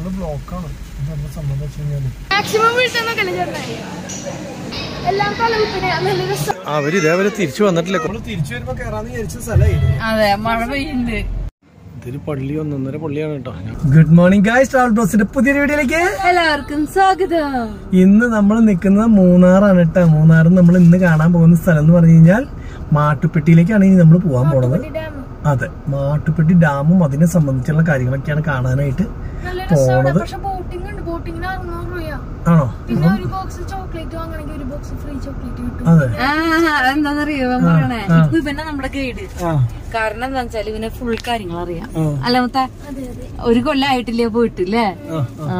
Full ബ്ലോക്കാണ് എന്താ സംഭവം വെച്ച് കഴിഞ്ഞാല് മാക്സിമം വീഴ്ത്താൻ നോക്കല്ലേ ചേട്ടനെ എല്ലാം തലകുപ്പിനെ നല്ല രസം അവര് ഇതേപോലെ തിരിച്ചു വന്നിട്ടില്ല നമ്മള് തിരിച്ചു വരുമ്പോ കേറാന്ന് വിചാരിച്ച സ്ഥലമായിരുന്നു അതെ മഴ പെയ്യുന്നുണ്ട് ഇതൊരു പള്ളി ഒന്നൊന്നര പള്ളിയാണ് കേട്ടോ ഗുഡ് മോർണിംഗ് ഗായ്സ് ട്രാവൽ ബ്ലോസിന്റെ പുതിയൊരു വീഡിയോയിലേക്ക് എല്ലാവർക്കും സ്വാഗതം ഇന്ന് നമ്മൾ നിൽക്കുന്നത് മൂന്നാറാണ് കേട്ടോ മൂന്നാറിൽ നമ്മൾ ഇന്ന് കാണാൻ പോകുന്ന സ്ഥലം എന്ന് പറഞ്ഞു കഴിഞ്ഞാൽ മാട്ടുപ്പെട്ടിയിലേക്കാണ് ഇനി നമ്മൾ പോകാൻ പോണത് ഡാം അതെ മാട്ടുപ്പെട്ടി ഡാമും അതിനെ സംബന്ധിച്ചുള്ള കാര്യങ്ങളൊക്കെയാണ് കാണാനായിട്ട് നല്ല രസമാണ് പോണത് പക്ഷെ ബോട്ടിംഗ് ഉണ്ട് ബോട്ടിങ്ങിന് അറുന്നൂറ് രൂപയാ ആണോ പിന്നെ ഒരു ബോക്സ് ചോക്ലേറ്റ് വാങ്ങണമെങ്കിൽ ഒരു ബോക്സ് ഫ്രീ ചോക്ലേറ്റ് കിട്ടും അതെ ആ എന്താന്നറിയോ ഇവൻ പറയണേ ഇപ്പൊ ഇവനെ നമ്മുടെ ഗൈഡ് ആ കാരണം എന്താ വെച്ചാൽ ഇവനെ ഫുൾ കാര്യങ്ങൾ അറിയാം ആ. അല്ല മുത്ത അതെ അതെ ഒരു കൊല്ലായിട്ടില്ലേ പോയിട്ടില്ലേ ആ, ആ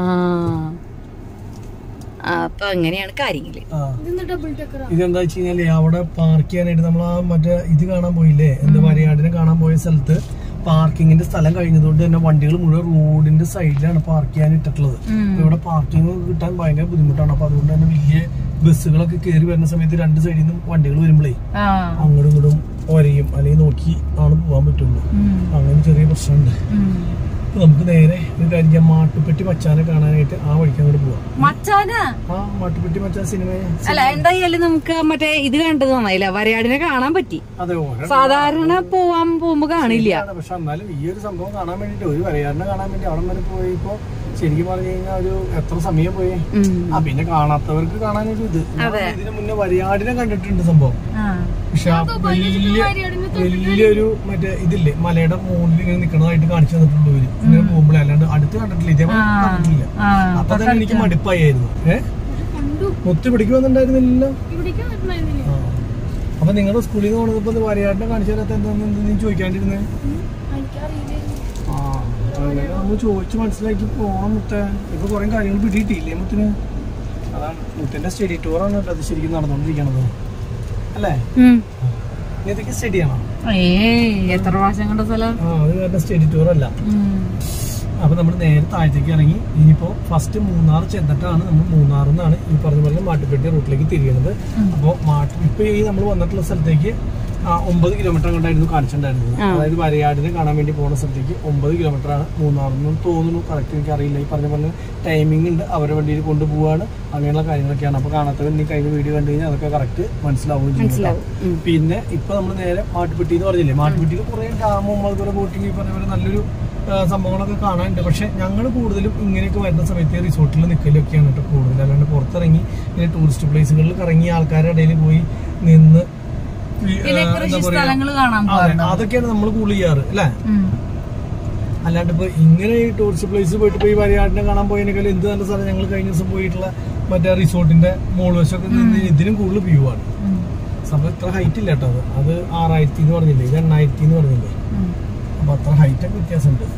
ആ, അപ്പൊ അങ്ങനെയാണ് കാര്യങ്ങള് ആ ഇതൊന്ന് ഡബിൾ ടക്കറാ ഇതെന്താ വെച്ച് കഴിഞ്ഞാല് അവിടെ പാർക്ക് ചെയ്യാനായിട്ട് നമ്മൾ ആ മറ്റേ ഇത് കാണാൻ പോയില്ലേ എന്താ വരയാടിനെ കാണാൻ പോയ സ്ഥലത്ത് പാർക്കിങ്ങിന്റെ സ്ഥലം കഴിഞ്ഞതുകൊണ്ട് തന്നെ വണ്ടികൾ മുഴുവൻ റോഡിന്റെ സൈഡിലാണ് പാർക്ക് ചെയ്യാൻ ഇട്ടിട്ടുള്ളത് അപ്പൊ ഇവിടെ പാർക്കിംഗ് കിട്ടാൻ ഭയങ്കര ബുദ്ധിമുട്ടാണ് അപ്പൊ അതുകൊണ്ട് തന്നെ വലിയ ബസ്സുകളൊക്കെ കയറി വരുന്ന സമയത്ത് രണ്ട് സൈഡിൽ നിന്നും വണ്ടികൾ വരുമ്പോഴേ ആ അങ്ങോട്ടും ഇങ്ങോട്ടും ഒരയും അല്ലെങ്കിൽ നോക്കി ആണ് പോകാൻ പറ്റുള്ളൂ ഉം, അങ്ങനെ ചെറിയ പ്രശ്നമുണ്ട് ഉം. അപ്പൊ നമുക്ക് നേരെ ഒരു കാര്യം ചെയ്യാം മാട്ടുപ്പെട്ടി മച്ചാനെ കാണാനായിട്ട് ആ വഴിക്ക് അങ്ങോട്ട് പോവാം മച്ചാനാ ആ മാട്ടുപ്പെട്ടി മച്ചാൻ സിനിമ അല്ല എന്തായാലും നമുക്ക് മറ്റേ ഇത് കണ്ടത് നന്നായില്ല വരയാടിനെ കാണാൻ പറ്റി അതെ ഓരോ സാധാരണ പോവാൻ പോകുമ്പോ കാണില്ല ആണ്. പക്ഷെ എന്നാലും ഈ ഒരു സംഭവം കാണാൻ വേണ്ടിട്ട് ഒരു വരയാറിനെ കാണാൻ വേണ്ടി അവിടെ വരെ പോയപ്പോ ശരിക്കും പറഞ്ഞു കഴിഞ്ഞാൽ ഒരു എത്ര സമയം പോയി ഉം. ആ പിന്നെ കാണാത്തവർക്ക് കാണാനൊരു ഇത് ഞാൻ ഇതിന് മുന്നേ വരയാടിനെ കണ്ടിട്ടുണ്ട് സംഭവം ആ. പക്ഷെ ആ വലിയ വലിയൊരു മറ്റേ ഇതില്ലേ മലയുടെ മുകളിൽ ഇങ്ങനെ നിക്കണതായിട്ട് കാണിച്ചു തന്നിട്ടുള്ളൂ ഇവര് ഇങ്ങനെ പോകുമ്പോഴേ അല്ലാണ്ട് അടുത്ത് കണ്ടിട്ടില്ല ഇതേപോലെ കണ്ടിട്ടില്ല ആ. അപ്പൊ തന്നെ എനിക്ക് മടുപ്പായിരുന്നു ഏഹ് കണ്ടു മുത്ത് പിടിക്ക് വന്നിട്ടുണ്ടായിരുന്നില്ലല്ലോ ഇവിടേക്ക് വന്നിട്ടുണ്ടായിരുന്നില്ല ആ. അപ്പൊ നിങ്ങളുടെ സ്കൂളിൽ നിന്ന് പോണത് വരയാടിനെ കാണിച്ചു തരാത്ത എന്താണെന്ന് നീ ചോദിക്കാണ്ടിരുന്നേ എനിക്കറിയില്ലായിരുന്നു ആ, അങ്ങനെ നമ്മൾ ചോദിച്ച് മനസ്സിലാക്കി പോണം മുത്തേ ഇപ്പൊ കുറെ കാര്യങ്ങൾ പിടിയിട്ടില്ലേ മുത്തിന് അതാണ് മുത്തിന്റെ സ്റ്റഡി ടൂറാണ് കേട്ടോ അത് ശരിക്കും നടന്നുകൊണ്ടിരിക്കണത് അല്ലേ ഉം. ഇനി ഇതൊക്കെ സ്റ്റഡി ആണോ ഏയ് എത്ര പ്രാവശ്യം കണ്ട സ്ഥലം ആ അത് കാരണം സ്റ്റഡി ടൂർ അല്ല ഉം. അപ്പൊ നമ്മൾ നേരെ താഴത്തേക്ക് ഇറങ്ങി ഇനിയിപ്പോ ഫസ്റ്റ് മൂന്നാർ ചെന്നിട്ടാണ് നമ്മൾ മൂന്നാറിൽ നിന്നാണ് ഈ പറഞ്ഞ പോലെ മാട്ടുപെട്ടി റൂട്ടിലേക്ക് തിരിയുന്നത് അപ്പോൾ മാട്ട് ഇപ്പൊ ഈ നമ്മൾ വന്നിട്ടുള്ള സ്ഥലത്തേക്ക് ആ, ഒമ്പത് കിലോമീറ്റർ അങ്ങോട്ടായിരുന്നു കാണിച്ചിട്ടുണ്ടായിരുന്നത് അതായത് വരയാടിനെ കാണാൻ വേണ്ടി പോകുന്ന സ്ഥലത്തേക്ക് ഒമ്പത് കിലോമീറ്റർ ആണ് മൂന്നാറിൽ നിന്ന് തോന്നുന്നു കറക്റ്റ് എനിക്ക് അറിയില്ല ഈ പറഞ്ഞ പോലെ ടൈമിംഗ് ഉണ്ട് അവരെ വണ്ടിയിൽ കൊണ്ടുപോവാണ് അങ്ങനെയുള്ള കാര്യങ്ങളൊക്കെയാണ് അപ്പൊ കാണാത്തവർ നീ കഴിഞ്ഞ വീഡിയോ കണ്ടു കഴിഞ്ഞാൽ അതൊക്കെ കറക്റ്റ് മനസ്സിലാവുകയും ചെയ്യും കേട്ടോ. മനസ്സിലാവും ഉം. പിന്നെ ഇപ്പൊ നമ്മൾ നേരെ മാട്ടുപ്പെട്ടി എന്ന് പറഞ്ഞില്ലേ മാട്ടുപ്പെട്ടിയിൽ കുറെ ഡാമും അതുപോലെ ബോട്ടിംഗ് ഈ പറഞ്ഞ പോലെ നല്ലൊരു ആ, സംഭവങ്ങളൊക്കെ കാണാനുണ്ട് പക്ഷെ ഞങ്ങൾ കൂടുതലും ഇങ്ങനെയൊക്കെ വരുന്ന സമയത്ത് റിസോർട്ടിൽ നിൽക്കലൊക്കെയാണ് കേട്ടോ കൂടുതൽ അല്ലാണ്ട് പുറത്തിറങ്ങി ഇങ്ങനെ ടൂറിസ്റ്റ് പ്ലേസുകളിൽ കറങ്ങി ആൾക്കാരുടെ ഇടയിൽ പോയി നിന്ന് ഈ, ആ, പിന്നെ എന്താ കൃഷി പറയാ സ്ഥലങ്ങൾ കാണാൻ അതെ, പോകാറുണ്ട് അതൊക്കെയാണ് നമ്മൾ കൂടുതൽ ചെയ്യാറ് അല്ലേ ഉം. അല്ലാണ്ട് ഇപ്പൊ ഇങ്ങനെ ഈ ടൂറിസ്റ്റ് പ്ലേസ് പോയിട്ട് പോയി വരയാടിനെ കാണാൻ പോയതിനേക്കാൾ എന്ത് നല്ല സ്ഥലം ഞങ്ങൾ കഴിഞ്ഞ ദിവസം പോയിട്ടുള്ള മറ്റേ റിസോർട്ടിന്റെ മോൾ വശമൊക്കെ നിന്ന് ഇതിനും കൂടുതൽ വ്യൂ ആണ് ഉം. സംഭവം ഇത്ര ഹൈറ്റ് ഇല്ല കേട്ടോ അത് അത് ആറായിരത്തി എന്ന് പറഞ്ഞില്ലേ ഇത് എണ്ണായിരത്തി എന്ന് പറഞ്ഞില്ലേ ഉം. അപ്പൊ അത്ര ഹൈറ്റ് ഒക്കെ വ്യത്യാസമുണ്ട്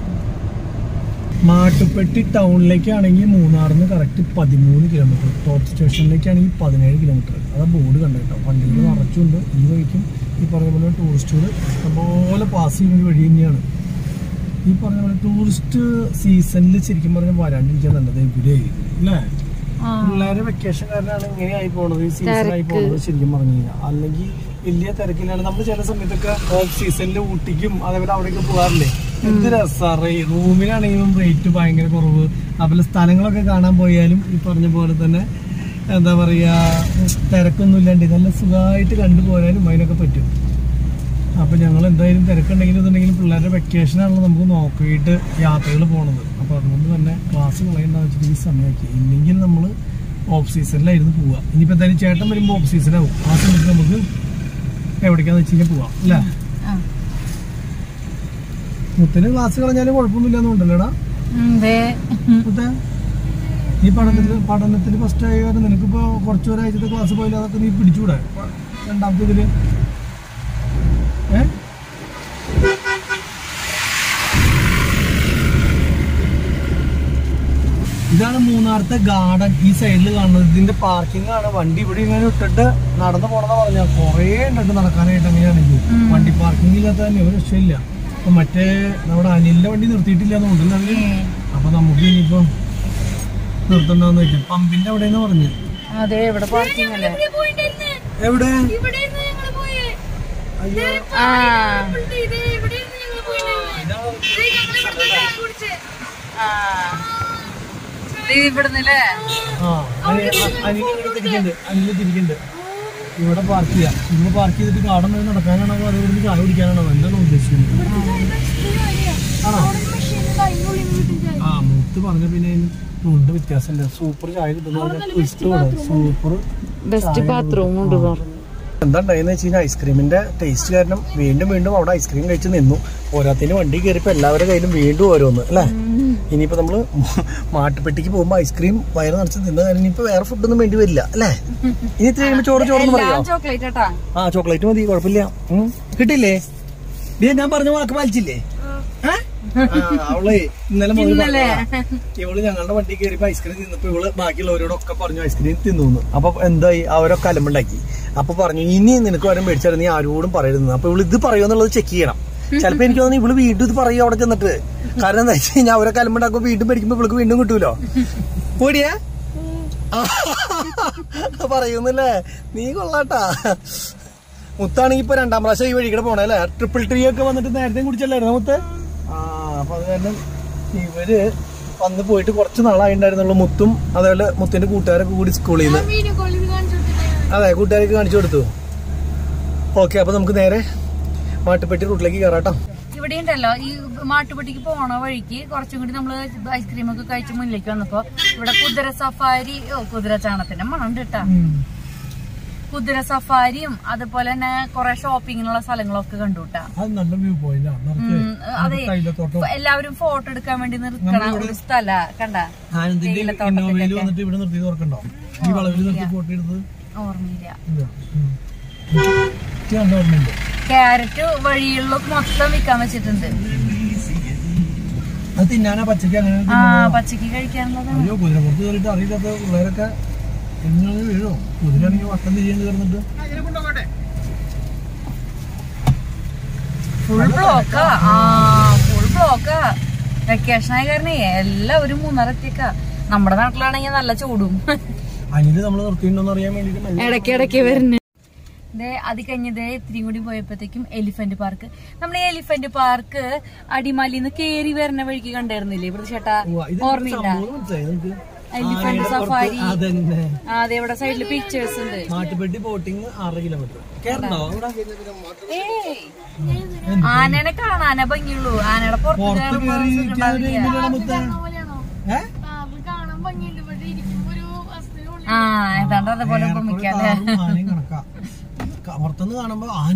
മാട്ടുപ്പെട്ടി ടൗണിലേക്കാണെങ്കിൽ മൂന്നാറിൽ നിന്ന് കറക്റ്റ് പതിമൂന്ന് കിലോമീറ്റർ ടോപ്പ് സ്റ്റേഷനിലേക്കാണെങ്കിൽ പതിനേഴ് കിലോമീറ്റർ അതാ ബോർഡ് കണ്ടു കേട്ടോ വണ്ടികൾ നിറച്ചുണ്ട് ഈ വഴിക്കും ഈ പറഞ്ഞ പോലെ ടൂറിസ്റ്റുകൾ ഇഷ്ടംപോലെ പാസ് ചെയ്യുന്ന ഒരു വഴി തന്നെയാണ് ഈ പറഞ്ഞ പോലെ ടൂറിസ്റ്റ് സീസണിൽ ശരിക്കും പറഞ്ഞാൽ വരാണ്ടിരിക്കാൻ നല്ലത് ഇവിടെ അല്ലേ ആ. പിള്ളേരെ വെക്കേഷൻ കാരനാണ് ഇങ്ങനെ ആയി പോണത് ഈ സീസൺ ആയി പോണത് ശരിക്കും പറഞ്ഞു കഴിഞ്ഞാൽ അല്ലെങ്കിൽ വലിയ തിരക്കിലാണ് നമ്മൾ ചില സമയത്തൊക്കെ ഓഫ് സീസണിൽ ഊട്ടിക്കും അതേപോലെ അവിടേക്ക് പോകാറില്ലേ എന്ത് രസാറേ റൂമിനാണെങ്കിലും റേറ്റ് ഭയങ്കര കുറവ് അതുപോലെ സ്ഥലങ്ങളൊക്കെ കാണാൻ പോയാലും ഈ പറഞ്ഞ പോലെ തന്നെ എന്താ പറയാ തിരക്കൊന്നും ഇല്ലാണ്ട് നല്ല സുഖമായിട്ട് കണ്ടുപോരാനും അതിനൊക്കെ പറ്റും അപ്പൊ ഞങ്ങൾ എന്തായാലും തിരക്കുണ്ടെങ്കിലും ഇതുണ്ടെങ്കിലും പിള്ളേരുടെ വെക്കേഷൻ ആണല്ലോ നമുക്ക് നോക്കിയിട്ട് യാത്രകൾ പോണത് അപ്പൊ അതുകൊണ്ട് തന്നെ ക്ലാസ് കളയണ്ടെന്ന് വെച്ചിട്ട് ഈ സമയമാക്കി ഇല്ലെങ്കിൽ നമ്മൾ ഓഫ് സീസണിലായിരുന്നു പോവുക ഇനിയിപ്പോ എന്തായാലും ചേട്ടൻ വരുമ്പോൾ ഓഫ് സീസണാവും ആ സമയത്ത് നമുക്ക് എവിടേക്കാന്ന് വെച്ച് കഴിഞ്ഞാൽ പോവാം അല്ലേ ആ. മുത്തിന് ക്ലാസ് കളഞ്ഞാലും കുഴപ്പമൊന്നുമില്ലെന്നുണ്ടല്ലോടാ ഉം, ദേ. മുത്തേ നീ പഠനത്തിൽ പഠനത്തിൽ ഫസ്റ്റ് ആയ കാരണം നിനക്കിപ്പോ കുറച്ച് ഒരാഴ്ചത്തെ ക്ലാസ് പോയില്ല അതൊക്കെ നീ പിടിച്ചൂടെ രണ്ടാമത്തെ ഇതില് ഏ ഇതാണ് മൂന്നാറത്തെ ഗാർഡൻ ഈ സൈഡിൽ കാണുന്നത് ഇതിന്റെ പാർക്കിംഗ് ആണ് വണ്ടി ഇവിടെ ഇങ്ങനെ ഇട്ടിട്ട് നടന്നു പോണെന്ന് പറഞ്ഞാൽ കുറേ ഉണ്ട് നടക്കാനായിട്ട് അങ്ങനെയാണെങ്കിൽ വണ്ടി പാർക്കിംഗ് ഇല്ലാത്ത തന്നെ ഒരു രക്ഷയില്ല അപ്പൊ മറ്റേ നമ്മുടെ അനിലിന്റെ വണ്ടി നിർത്തിയിട്ടില്ല എന്നുണ്ടല്ലോ അവര് അപ്പൊ നമുക്ക് ഇനിയിപ്പോ നിർത്തണ്ടെന്ന് വെച്ചാൽ പമ്പിന്റെ അവിടെ പറഞ്ഞു അതെ ഇവിടെ പാർക്കിംഗ് അല്ലേ എവിടെ ഇവിടെ ഞങ്ങള് പോയേ അയ്യോ ആ ഇത് ഇവിടെ ഞങ്ങള് പോയിട്ടുണ്ടായിരുന്നേ. ദേ ഞങ്ങള് ഇവിടുന്ന് ചായ കുടിച്ചേ. ആ ഇവിടുന്നല്ലേ ആ അനി- അ- അനിൽ ഇവിടെ തിരിക്കുന്നുണ്ട് അനിൽ തിരിക്കുന്നുണ്ട് ഇവിടെ പാർക്ക് ചെയ്യാം ഇവിടെ പാർക്ക് ചെയ്തിട്ട് ഗാർഡൻ വരെ നടക്കാനാണോ അതോ ഇവിടുന്ന് ചായ കുടിക്കാനാണോ എന്താണ് ഉദ്ദേശിക്കുന്നത് ആണോ അതിനുള്ളിൽ വീട്ടിൽ ചായ ആ മൂത്ത് പറഞ്ഞ പിന്നെ ഉണ്ട് വ്യത്യാസമില്ല സൂപ്പർ ചായ കിട്ടുന്ന ഇഷ്ടമാണ് സൂപ്പർ ബെസ്റ്റ് ബാത്റൂം ഉണ്ട് പറഞ്ഞു എന്താ ഉണ്ടായെന്ന് വെച്ച് കഴിഞ്ഞാൽ ഐസ്ക്രീമിന്റെ ടേസ്റ്റ് കാരണം വീണ്ടും വീണ്ടും അവിടെ ഐസ്ക്രീം കഴിച്ച് നിന്നു ഓരോത്തിന് വണ്ടി കയറിയപ്പോ എല്ലാവരുടെ കയ്യിലും വീണ്ടും ഓരോന്ന് അല്ലേ ഇനിയിപ്പോ നമ്മള് മാട്ടുപെട്ടിക്ക് പോകുമ്പോ ഐസ്ക്രീം വയറ് നിറച്ച് തിന്ന കാരണം ഇനിയിപ്പോ വേറെ ഫുഡൊന്നും വേണ്ടി വരില്ല അല്ലേ ഇനി ഇത്ര കഴിയുമ്പോ ചോറ് ചോറെന്ന് പറയാം എല്ലാം ചോക്ലേറ്റ് കേട്ടാ ആ ചോക്ലേറ്റ് മതി കുഴപ്പമില്ല ഉം. കിട്ടില്ലേ ദിയ ഞാൻ പറഞ്ഞ വാക്ക് പാലിച്ചില്ലേ ഏ? ആ, അവളെ ഇന്നലെ മുതൽ ഇന്നലെ. പറഞ്ഞതാ. ഇവള് ഞങ്ങളുടെ വണ്ടി കയറിയപ്പോ ഐസ്ക്രീം തിന്നപ്പോ ഇവള് ബാക്കിയുള്ളവരോടൊക്കെ പറഞ്ഞു ഐസ്ക്രീം തിന്നു അപ്പൊ എന്തായി അവരൊക്കെ അലമ്പുണ്ടാക്കി അപ്പൊ പറഞ്ഞു ഇനി നിനക്ക് വരും മേടിച്ചാൽ നീ ആരോടും പറയരുത് അപ്പൊ ഇവള് ഇത് പറയുമെന്നുള്ളത് ചെക്ക് ചെയ്യണം ചിലപ്പോ എനിക്ക് തോന്നുന്നു ഇവള് വീണ്ടും ഇത് പറയും അവിടെ ചെന്നിട്ട് കാരണം എന്താ വെച്ച് കഴിഞ്ഞാൽ അവരൊക്കെ അലമ്പുണ്ടാക്കുമ്പോ വീണ്ടും മേടിക്കുമ്പോ ഇവൾക്ക് വീണ്ടും കിട്ടൂലോ പോടിയാ പറയുന്നല്ലേ നീ കൊള്ളാട്ടാ മുത്താണെങ്കിൽ ഇപ്പൊ രണ്ടാം പ്രാവശ്യം ഈ വഴി കൂടെ പോണേ അല്ലേ ട്രിപ്പിൾ ട്രീ ഒക്കെ വന്നിട്ട് നേരത്തെ കുടിച്ചല്ലായിരുന്നു മുത്ത് ആ അപ്പൊ അത് കാരണം ഇവര് വന്ന് പോയിട്ട് കുറച്ച് നാളായിണ്ടായിരുന്നുള്ളൂ മുത്തും അതേപോലെ മുത്തിന്റെ കൂട്ടുകാരൊക്കെ കൂടി സ്കൂളിൽ നിന്ന് വീഡിയോ കോളിൽ കാണിച്ചു കൊടുത്തിട്ട് അതെ കൂട്ടുകാരൊക്കെ കാണിച്ചു കൊടുത്തു ഓക്കെ അപ്പൊ നമുക്ക് നേരെ മാട്ടുപ്പെട്ടി റൂട്ടിലേക്ക് കയറാട്ടോ ഇവിടെ ഉണ്ടല്ലോ ഈ മാട്ടുപെട്ടിക്ക് പോണ വഴിക്ക് കുറച്ചും കൂടി നമ്മള് ഐസ്ക്രീം ഒക്കെ കഴിച്ച് മുന്നിലേക്ക് വന്നപ്പോ ഇവിടെ കുതിര സഫാരി ഓ കുതിര ചാണത്തിന്റെ മണം കേട്ടാ കുതിര സഫാരിയും അതുപോലെ തന്നെ കുറെ ഷോപ്പിങ്ങിനുള്ള സ്ഥലങ്ങളൊക്കെ കണ്ടുട്ടാ അത് നല്ല വ്യൂ പോയിന്റ് അതെ തൈലത്തോട്ടം എല്ലാവരും ഫോട്ടോ എടുക്കാൻ വേണ്ടി നിർത്തണ ഒരു സ്ഥല കണ്ട ആനന്ദിന്റെ ഇന്നോവയിൽ വന്നിട്ട് ഇവിടെ നിർത്തി തുറക്കണ്ടോ ഈ വളവിൽ നിർത്തി ഫോട്ടോ എടുത്ത് ഓർമ്മയില്ല ഇല്ല. ഉം. എനിക്ക് നല്ല ഓർമ്മയുണ്ട് ക്യാരറ്റ് വഴികളിലൊക്കെ മൊത്തം വിൽക്കാൻ വെച്ചിട്ടുണ്ട് അത് തിന്നാനാ പച്ചക്ക് അങ്ങനെ ആ പച്ചക്ക് കഴിക്കാനുള്ളതാണ് അയ്യോ കുതിരപ്പുറത്ത് കയറിയിട്ട് അറിയില്ലാത്ത പിള്ളേരൊക്കെ എങ്ങനെ വീഴോ കുതിരാണെങ്കിൽ വട്ടം തിരിയാൻ കയറുന്നിട്ട് ഫുൾ ബ്ലോക്കാ ആ ഫുൾ ബ്ലോക്കാ വെക്കേഷൻ ആയ കാരണം എല്ലാവരും മൂന്നാറെത്തിയേക്കാ നമ്മുടെ നാട്ടിലാണെങ്കിൽ നല്ല ചൂടും അനില് നമ്മൾ നിർത്തിയിട്ടുണ്ടോന്ന് അറിയാൻ വേണ്ടിട്ട് മെല്ലെ ഇടയ്ക്കിടയ്ക്ക് വരുന്നു ദേ അത് കഴിഞ്ഞത് ഇത്തിരിയും കൂടി പോയപ്പോഴത്തേക്കും എലിഫന്റ് പാർക്ക് നമ്മുടെ എലിഫന്റ് പാർക്ക് അടിമാലിന്ന് കേറി വരുന്ന വഴിക്ക് കണ്ടായിരുന്നില്ലേ ഇവിടെ ചേട്ടാ ഉവ്വ, ഇത് ഓർമ്മയില്ല സംഭവം മനസ്സിലായോ നിനക്ക്? എലിഫന്റ് സഫാരി അതന്നെ ആ അതെ ഇവിടെ സൈഡില് പിക്ചേഴ്സ് ഉണ്ട് മാട്ടുപെട്ടി ബോട്ടിങ് ആറ് കിലോമീറ്റർ കേറണോ ഇവിടെ ഏയ് ആനനെ കാണാനേ ഭംഗിയുള്ളൂ ആനയുടെ പുറത്ത് പുറത്ത് കയറുമ്പോ കയറി സുഖം ഉണ്ടാവില്ല. ഇരിക്കാനൊരു മുത്ത പോലെയാണോ ഏ അത് കാണാൻ ഭംഗിയുണ്ട് ഇവിടെ ഇരിക്കുമ്പോ ഒരു വസ്തുവിനുള്ളിൽ ആ ഏതാണ്ട് അതുപോലെ ഉപമിക്കാം അല്ലേ താറും ആനയും കണക്കാ ക- പുറത്തുനിന്ന് കാണുമ്പോ ആന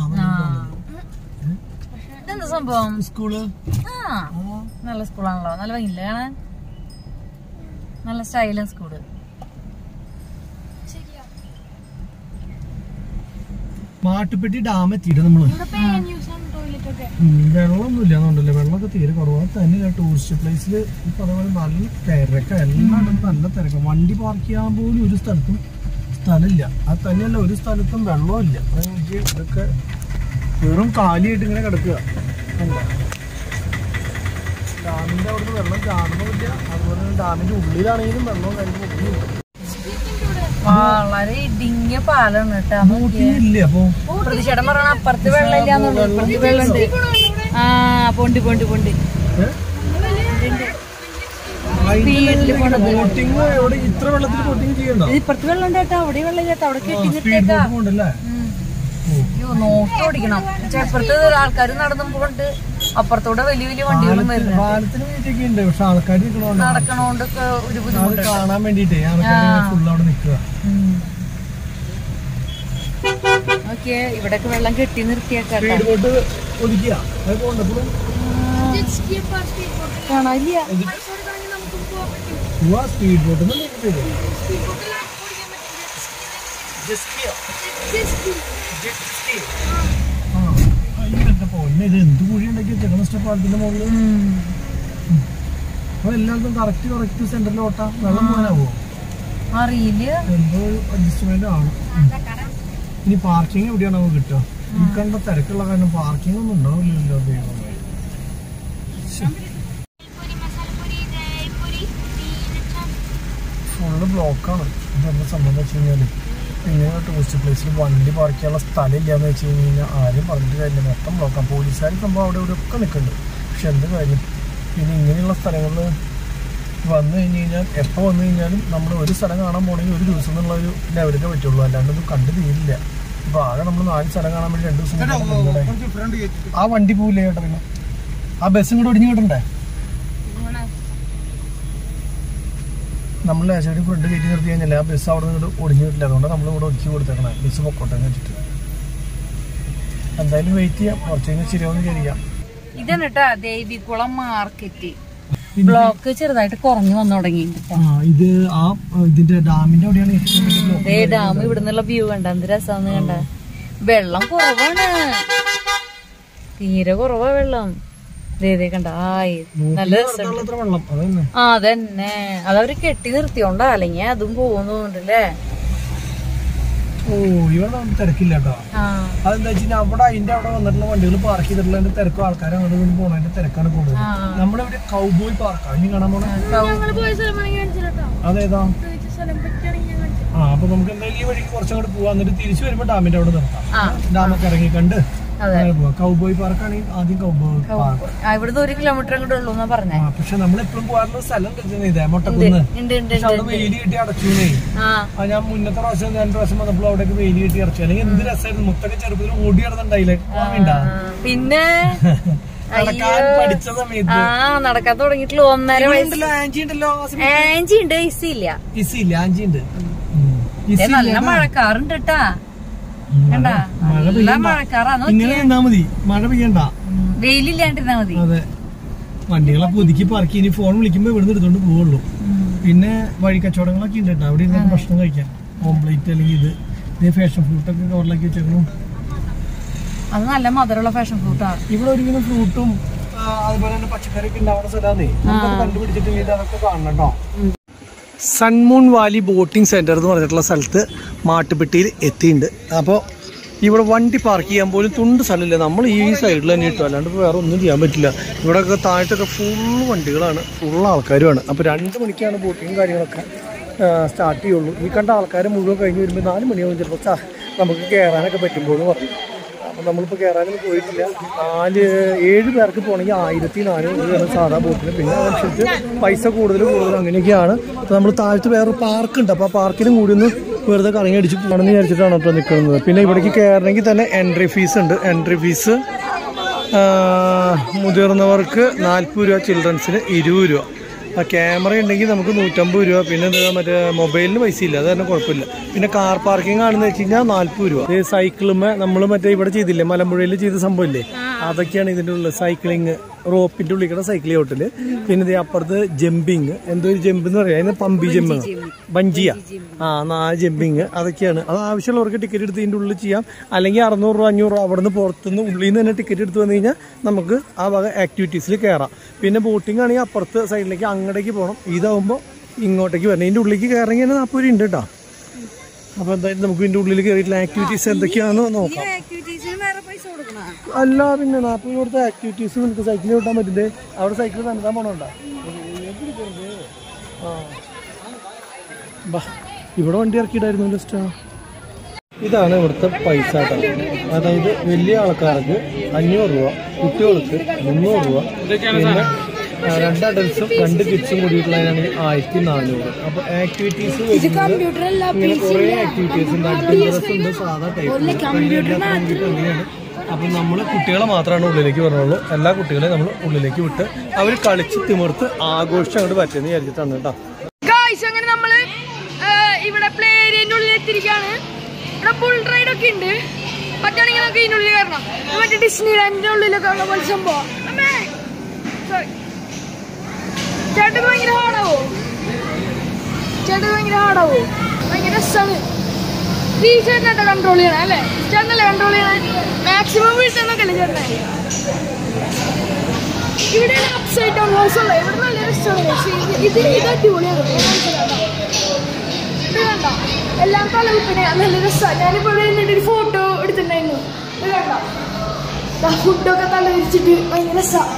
ഇതെന്താ സംഭവം സ്കൂള് ആ നല്ല സ്കൂളാണല്ലോ നല്ല ഭംഗിയില്ല കാണാൻ നല്ല സ്റ്റൈലും സ്കൂള് ശരിയാ മാട്ടുപ്പെട്ടി ഡാം എത്തിയിട്ട് നമ്മള് ഇവിടെ പേ ന്യൂസ് ആണ് ടോയ്ലറ്റ് ഒക്കെ ഉം, വെള്ളമൊന്നും ഇല്ലാന്നുണ്ടല്ലേ വെള്ളമൊക്കെ തീരെ കുറവാ തന്നെ ടൂറിസ്റ്റ് പ്ലേസിൽ ഇപ്പൊ അതേപോലെ നല്ല തിരക്ക എല്ലായിടത്തും നല്ല തിരക്ക വണ്ടി പാർക്ക് ചെയ്യാൻ പോലും ഒരു സ്ഥലത്തും സ്ഥലമില്ല അത് തന്നെയല്ല ഒരു സ്ഥലത്തും വെള്ളമില്ല അത് നോക്കിയേ, ഇതൊക്കെ വെറും കാലിയായിട്ട് ഇങ്ങനെ കിടക്കുക കണ്ടോ? ഡാമിന്റെ അവിടുന്ന് വെള്ളം കാണുന്നില്ല അതുപോലെ തന്നെ ഡാമിന്റെ ഉള്ളിലാണെങ്കിലും വെള്ളവും കാര്യങ്ങളൊന്നും വളരെ ഇടുങ്ങിയ പാലാണ് കേട്ടോ ബോട്ടിംഗ് ഇല്ല അപ്പൊ പ്രതിഷേധം പറയണ അപ്പുറത്ത് വെള്ളമില്ലാന്നുള്ളൂ ഇപ്പുറത്ത് വെള്ളമുണ്ട് ആ പൊണ്ട് പൊണ്ട് പൊണ്ട് ഏ? സ്പീഡില് പോണത് ബോട്ടിങ് എവിടെ ഇത്ര വെള്ളത്തിൽ ബോട്ടിങ് ചെയ്യണ്ടോ ഇത് ഇപ്പുറത്ത് വെള്ളം ചേട്ടാ അവിടെ വെള്ളം ചേട്ടാ അവിടെ കെട്ടി സ്പീഡ് നിർത്തിയേക്കാ ബോട്ട് പോണ്ടല്ലേ അയ്യോ നോക്കി ഓടിക്കണം ഇപ്പുറത്ത് ആൾക്കാർ നടന്നും പോണ്ട് അപ്പുറത്തൂടെ വലിയ വലിയ വണ്ടികളും വരുന്നുണ്ട് പാലത്തിന് വേണ്ടിയൊക്കെ ഉണ്ട് പക്ഷെ ആൾക്കാർ നിൽക്കണോണ്ട് നടക്കണോണ്ടൊക്കെ ഒരു അത് ബുദ്ധിമുട്ടുണ്ട് കാണാൻ വേണ്ടിട്ടേ ആൾക്കാർ ഫുൾ അവിടെ നിൽക്കുക ഓക്കെ ഇവിടൊക്കെ വെള്ളം കെട്ടി നിർത്തിയേക്കാട്ടാ സ്പീഡ് ബോട്ട് ഒതുക്കിയ അത് പോണ്ടപ്പോഴും ജെറ്റ് സ്കി സ്പീഡ് ബോട്ട് കാണാനില്ല പൈസ കൊടുക്കണമെങ്കിൽ നമുക്ക് പോകാൻ പറ്റും പോവാ സ്പീഡ് ബോട്ട് സ്പീഡ് ബോട്ടിൽ ഓടിക്കാൻ പറ്റും ജെറ്റ് സ്കി പൊന്നെ ഇത് എന്ത് കുഴി ഉണ്ടാക്കി വെച്ചേക്കണം സ്റ്റെപ്പ് പാലത്തിന്റെ മുകളിൽ അപ്പൊ എല്ലാവർക്കും കറക്റ്റ് കറക്റ്റ് സെന്ററിൽ ഓട്ടാ വെള്ളം പോകാനാവോ അറിയില്ല എന്തോ ഒരു അഡ്ജസ്റ്റ്മെന്റ് ആണ് ഇനി പാർക്കിംഗ് എവിടെയാണ് നമുക്ക് കിട്ടുക ഈ കണ്ട തിരക്കുള്ള കാരണം പാർക്കിംഗ് ഒന്നും ഉണ്ടാവില്ലല്ലോ ദൈവമേ ഫുള്ള് ബ്ലോക്കാണ് ഇതെന്താ സംബന്ധം വെച്ച് കഴിഞ്ഞാല് ഇങ്ങനെ ടൂറിസ്റ്റ് പ്ലേസിൽ വണ്ടി പാർക്ക് ചെയ്യാനുള്ള സ്ഥലം ഇല്ലാന്ന് വെച്ച് കഴിഞ്ഞ് കഴിഞ്ഞാൽ ആരും പറഞ്ഞിട്ട് കാര്യമില്ല മൊത്തം ബ്ലോക്കാണ് പോലീസുകാർ സംഭവം അവിടെ ഇവിടെ ഒക്കെ നിൽക്കുന്നുണ്ട് പക്ഷെ എന്ത് കാര്യം പിന്നെ ഇങ്ങനെയുള്ള സ്ഥലങ്ങളിൽ വന്നു കഴിഞ്ഞ് കഴിഞ്ഞാൽ എപ്പോൾ വന്നു കഴിഞ്ഞാലും നമ്മൾ ഒരു സ്ഥലം കാണാൻ പോകണമെങ്കിൽ ഒരു ദിവസം എന്നുള്ള ഒരു ലെവലിലേ പറ്റുള്ളൂ അല്ലാണ്ട് ഇത് കണ്ടു തീരില്ല ഇപ്പൊ ആകെ നമ്മൾ നാല് സ്ഥലം കാണാൻ വേണ്ടി രണ്ട് ദിവസം കൊണ്ട് പോകുന്നതായി. ആ വണ്ടി പോവില്ലേ ചേട്ടാ പിന്നെ ആ ബസ് ഇങ്ങോട്ട് ഒടിഞ്ഞു കിട്ടണ്ടേ നമ്മൾ ലേശടി ഫ്രണ്ട് കയറ്റി നിർത്തി കഴിഞ്ഞാൽ ആ ബസ് അവിടെ നിന്ന് ഒടിഞ്ഞു കിട്ടില്ല അതുകൊണ്ട് നമ്മൾ ഇവിടെ ഒതുക്കി കൊടുത്തേക്കണേ ബസ് പൊക്കോട്ടെ എന്ന് വെച്ചിട്ട് എന്തായാലും വെയിറ്റ് ചെയ്യാം കുറച്ച് കഴിഞ്ഞാൽ ശരിയാവുന്ന വിചാരിക്കാം ഇതാണ് കേട്ടാ ദേവികുളം മാർക്കറ്റ് ബ്ലോക്ക് ചെറുതായിട്ട് കുറഞ്ഞു വന്നു തുടങ്ങിയിട്ടുണ്ട് ആ ഇത് ആ ഇതിന്റെ ഡാമിന്റെ അവിടെയാണ് ഏറ്റവും വലിയ ബ്ലോക്ക് ദേ ഡാം ഇവിടുന്നുള്ള വ്യൂ കണ്ട എന്ത് രസാന്ന് കണ്ട വെള്ളം കുറവാണ് തീരെ കുറവാ വെള്ളം ദേ ദേ കണ്ട ആയി നല്ല രസം അത്ര വെള്ളം അതന്നെ ആ അതന്നെ അതവര് കെട്ടി നിർത്തിയോണ്ടാ അല്ലെങ്കിൽ അതും പോകുന്നുണ്ടല്ലേ ഓ ഇവിടെ നമുക്ക് തിരക്കില്ല കേട്ടോ ആ അതെന്താ വെച്ചാൽ അവിടെ അതിന്റെ അവിടെ വന്നിട്ടുള്ള വണ്ടികൾ പാർക്ക് ചെയ്തിട്ടുള്ളതിന്റെ തിരക്കും ആൾക്കാർ അങ്ങോട്ട് ഇങ്ങോട്ട് പോണതിന്റെ തിരക്കാണ് കൂടുതൽ ആ. നമ്മുടെ ഇവിടെ കൗബോയ് പാർക്കാണ് ഇനി കാണാൻ പോണേ ഞങ്ങള് പോയ സ്ഥലം വേണമെങ്കിൽ കാണിച്ചു കേട്ടോ അതേതാ ചോദിച്ച സ്ഥലം പറ്റുകയാണെങ്കിൽ ഞാൻ കാണിച്ചു ആ അപ്പൊ നമുക്ക് എന്തായാലും ഈ വഴിക്ക് കുറച്ചങ്ങോട്ട് പോവാം എന്നിട്ട് തിരിച്ചു വരുമ്പോ ഡാമിന്റെ അവിടെ നിർത്താം ആ ഡാമൊക്കെ ഇറങ്ങി കണ്ട് അതെ അങ്ങനെ പോവാം കൗബോയ് പാർക്കാണെങ്കിൽ ആദ്യം കൗബോയ് പാർക്ക് ആ, ഇവിടുന്ന് ഒരു കിലോമീറ്റർ അങ്ങോട്ട് ഉള്ളൂ എന്നാ പറഞ്ഞേ ആ പക്ഷെ നമ്മൾ എപ്പോഴും പോകാറുള്ള സ്ഥലം കിട്ടുന്നത് ഇതേ മൊട്ടക്കുന്ന് ഉണ്ട് ഉണ്ട് പക്ഷെ അവിടെ വെയില് കിട്ടി അടച്ചുന്നേ ആ ആ ഞാൻ മുന്നത്തെ പ്രാവശ്യം ഞാൻ പ്രാവശ്യം വന്നപ്പോൾ അവിടേക്ക് വെയില് കിട്ടി അടച്ചു അല്ലെങ്കിൽ എന്ത് രസമായിരുന്നു മുത്തൊക്കെ ചെറുപ്പത്തിൽ ഓടി നടന്നുണ്ടായില്ലേ ഓർമ്മയുണ്ടാ പിന്നെ നടക്കാൻ പഠിച്ച സമയത്ത് ആ നടക്കാൻ തുടങ്ങിയിട്ടുള്ളൂ ഒന്നര വയസ്സ് ഉണ്ടല്ലോ ആൻജി ഉണ്ടല്ലോ ആ സമയത്ത്. ആൻജി ഉണ്ട് ഇസി ഇല്ല ഇസി ഇല്ല ആൻജി ഉണ്ട് ദേ നല്ല മഴക്കാറുണ്ട് കേട്ടാ കണ്ട മഴ നല്ല പെയ്യണ്ട മഴക്കാറാന്ന് ഇങ്ങനെ നിന്നാ മതി മഴ പെയ്യണ്ട ഉം, വെയിലില്ലാണ്ടിരുന്നാ മതി അതെ വണ്ടികളൊക്കെ ഒതുക്കി പാർക്ക് ഇനി ഫോൺ വിളിക്കുമ്പോ ഇവിടുന്ന് എടുത്തോണ്ട് പോവുള്ളൂ പിന്നെ വഴി കച്ചവടങ്ങളൊക്കെ ഉണ്ട് കേട്ടോ അവിടെ ഇരുന്ന് ഭക്ഷണം കഴിക്കാൻ ഓംപ്ലേറ്റ് അല്ലെങ്കിൽ ഇത് ഇത് ഫാഷൻ ഫ്രൂട്ടൊക്കെ കവറിലാക്കി വെച്ചേക്കണം അത് നല്ല മധുരമുള്ള ഫാഷൻ ഫ്രൂട്ടാ ഇവിടെ ഒരുവിധം ഫ്രൂട്ടും അതുപോലെ തന്നെ പച്ചക്കറിയൊക്കെ ഉണ്ടാവുന്ന സ്ഥലമാണ് നമുക്കത് കണ്ടുപിടിച്ചിട്ടുണ്ടെങ്കിൽ അതൊക്കെ കാണണം കേട്ടോ സൺമൂൺ വാലി ബോട്ടിംഗ് സെന്റർ എന്ന് പറഞ്ഞിട്ടുള്ള സ്ഥലത്ത് മാട്ടുപ്പെട്ടിയിൽ എത്തിയിട്ടുണ്ട് അപ്പോൾ ഇവിടെ വണ്ടി പാർക്ക് ചെയ്യാൻ പോലും തുണ്ട് സ്ഥലമില്ല നമ്മൾ ഈ സൈഡിൽ തന്നെ ഇട്ടു അല്ലാണ്ട് ഇപ്പൊ വേറെ ഒന്നും ചെയ്യാൻ പറ്റില്ല ഇവിടെയൊക്കെ താഴത്തൊക്കെ ഫുള്ള് വണ്ടികളാണ് ഫുള്ള് ആൾക്കാരുമാണ് അപ്പോൾ രണ്ട് മണിക്കാണ് ബോട്ടിങ്ങും കാര്യങ്ങളൊക്കെ സ്റ്റാർട്ട് ചെയ്യുള്ളൂ ഈ കണ്ട ആൾക്കാർ മുഴുവൻ കഴിഞ്ഞ് വരുമ്പോൾ നാല് മണിയാവും ചിലപ്പോൾ ചാ- നമുക്ക് കയറാനൊക്കെ പറ്റുമ്പോൾ എന്ന് പറഞ്ഞു അപ്പം നമ്മളിപ്പോൾ കയറാനൊന്നും പോയിട്ടില്ല നാല് ഏഴ് പേർക്ക് പോകണമെങ്കിൽ ആയിരത്തി നാനൂറ് രൂപയാണ് സാധാ ബോട്ടിന് പിന്നെ അതനുസരിച്ച് പൈസ കൂടുതൽ കൂടുതൽ അങ്ങനെയൊക്കെയാണ് അപ്പോൾ നമ്മൾ താഴത്ത് വേറെ പാർക്ക് ഉണ്ട് അപ്പോൾ ആ പാർക്കിനും കൂടി ഒന്ന് വെറുതെ കറങ്ങി അടിച്ച് പോകണമെന്ന് വിചാരിച്ചിട്ടാണ് ഇപ്പോൾ നിൽക്കുന്നത് പിന്നെ ഇവിടേക്ക് കയറണമെങ്കിൽ തന്നെ എൻട്രി ഫീസ് ഉണ്ട് എൻട്രി ഫീസ് മുതിർന്നവർക്ക് നാൽപ്പത് രൂപ ചിൽഡ്രൻസിന് ഇരുപത് രൂപ ആ ക്യാമറ ഉണ്ടെങ്കിൽ നമുക്ക് നൂറ്റമ്പത് രൂപ പിന്നെ എന്താ മറ്റേ മൊബൈലിന് പൈസ ഇല്ല അത് തന്നെ കുഴപ്പമില്ല പിന്നെ കാർ പാർക്കിംഗ് ആണെന്ന് വെച്ച് കഴിഞ്ഞാൽ നാല്പത് രൂപ ഈ സൈക്കിളുമേ നമ്മൾ മറ്റേ ഇവിടെ ചെയ്തില്ലേ മലമ്പുഴയിൽ ചെയ്ത സംഭവമില്ലേ അതൊക്കെയാണ് ഇതിൻ്റെ ഉള്ളിൽ സൈക്ലിങ് റോപ്പിന്റെ ഉള്ളിൽ കൂടെ സൈക്കിൾ ചോട്ടില് പിന്നെ ദേ അപ്പുറത്ത് ജമ്പിങ് എന്തോ ഒരു ജമ്പ് എന്ന് പറയാം അതിന് പമ്പി ജമ്പ് ബഞ്ചിയ ആ നാ ജമ്പിങ് അതൊക്കെയാണ് അത് ആവശ്യമുള്ളവർക്ക് ടിക്കറ്റ് എടുത്ത് ഇതിൻ്റെ ഉള്ളിൽ ചെയ്യാം അല്ലെങ്കിൽ അറുന്നൂറ് രൂപ അഞ്ഞൂറ് രൂപ അവിടെ നിന്ന് പുറത്തുനിന്ന് ഉള്ളിൽ നിന്ന് തന്നെ ടിക്കറ്റ് എടുത്ത് വന്നു കഴിഞ്ഞാൽ നമുക്ക് ആ വക ആക്ടിവിറ്റീസിൽ കയറാം പിന്നെ ബോട്ടിംഗ് ആണെങ്കിൽ അപ്പുറത്ത് സൈഡിലേക്ക് അങ്ങോട്ടേക്ക് പോകണം ഇതാവുമ്പോൾ ഇങ്ങോട്ടേക്ക് വരണം ഇതിൻ്റെ ഉള്ളിലേക്ക് കയറണമെങ്കിൽ തന്നെ നാൽപ്പത് രൂപ ഉണ്ട് കേട്ടോ അപ്പോൾ എന്തായാലും നമുക്ക് ഇതിൻ്റെ ഉള്ളിൽ കയറിയിട്ടുള്ള ആക്ടിവിറ്റീസ് എന്തൊക്കെയാണെന്ന് നോക്കാം ആക്ടിവിറ്റീസിന് വേറെ പൈസ കൊടുക്കണം അല്ല പിന്നെ നാൽപ്പത് കൊടുത്ത ആക്ടിവിറ്റീസ് നിനക്ക് സൈക്കിൾ കിട്ടാൻ പറ്റില്ലേ അവിടെ സൈക്കിൾ തന്നെത്താൻ പോണോണ്ടാ ആ ബാ ഇവിടെ വണ്ടി ഇറക്കിയിട്ടായിരുന്നു ലിസ്റ്റാ ഇതാണ് ഇവിടുത്തെ പൈസ കേട്ടോ അതായത് വലിയ ആൾക്കാർക്ക് അഞ്ഞൂറ് രൂപ കുട്ടികൾക്ക് മുന്നൂറ് രൂപ പിന്നെ ആ, രണ്ട് അഡൽസും രണ്ട് കിഡ്സും കൂടിയിട്ടുള്ളതിനാണ് ആയിരത്തി നാനൂറ് അപ്പൊ ആക്ടിവിറ്റീസ് കമ്പ്യൂട്ടർ അല്ല ഇങ്ങനെ കുറേ ആക്ടിവിറ്റീസ് ഉണ്ട് അഡ്വഞ്ചറസ് ഉണ്ട് സാധാ ടൈപ്പ് അങ്ങനെയാണ് അപ്പം നമ്മൾ കുട്ടികളെ മാത്രമാണ് ഉള്ളിലേക്ക് പറഞ്ഞുള്ളൂ എല്ലാ കുട്ടികളെയും നമ്മൾ ഉള്ളിലേക്ക് വിട്ട് അവർ കളിച്ച് തിമിർത്ത് ആഘോഷിച്ച് അങ്ങോട്ട് പറ്റുമെന്ന് വിചാരിച്ചിട്ടാണ് കേട്ടോ ഗായ്സ് അങ്ങനെ നമ്മള് ആ, ഇവിടെ പ്ലേ ഏരിയന്റെ ഉള്ളിൽ എത്തിയിരിക്കാണ് ഇവിടെ ബുൾ റൈഡ് ഒക്കെ ഉണ്ട് പറ്റുകയാണെങ്കിൽ നമുക്ക് ഇതിനുള്ളിൽ കയറണം ഇത് മറ്റേ ഡിസ്നി ലാൻഡിന്റെ ഉള്ളിലൊക്കെ ഉള്ള പോലെ സംഭവം അമ്മേ Sorry. ചേട്ടന് ഭയങ്കര ഹാർഡാവോ ചേട്ടന് ഭയങ്കര ഹാർഡാവോ ഭയങ്കര രസമാണ് ഈ ചേട്ടനാട്ടോ കൺട്രോൾ ചെയ്യണേ അല്ലേ ചേട്ടനല്ലേ കൺട്രോൾ ചെയ്യണേ മാക്സിമം വീഴ്ചന്നൊക്കെ അല്ലേ ചേട്ടനെ ഇവിടെ അപ്സൈഡ് ഡൗൺ ഹൗസ് ഉള്ളത് ഇവിടെ നല്ല രസമാണ് പക്ഷേ ഇത് ഇത് ഇത് അടിപൊളിയാണ് ഞാൻ മനസ്സിലാക്കാം ഇത് കണ്ട എല്ലാം തലവിപ്പിനെ നല്ല രസമാണ് ഞാനിപ്പോൾ ഇവിടെ നിന്നിട്ട് ഒരു ഫോട്ടോ എടുത്തിട്ടുണ്ടായിരുന്നു ഇത് കണ്ട ഫുഡൊക്കെ തല വിരിച്ചിട്ട് ഭയങ്കര രസമാണ്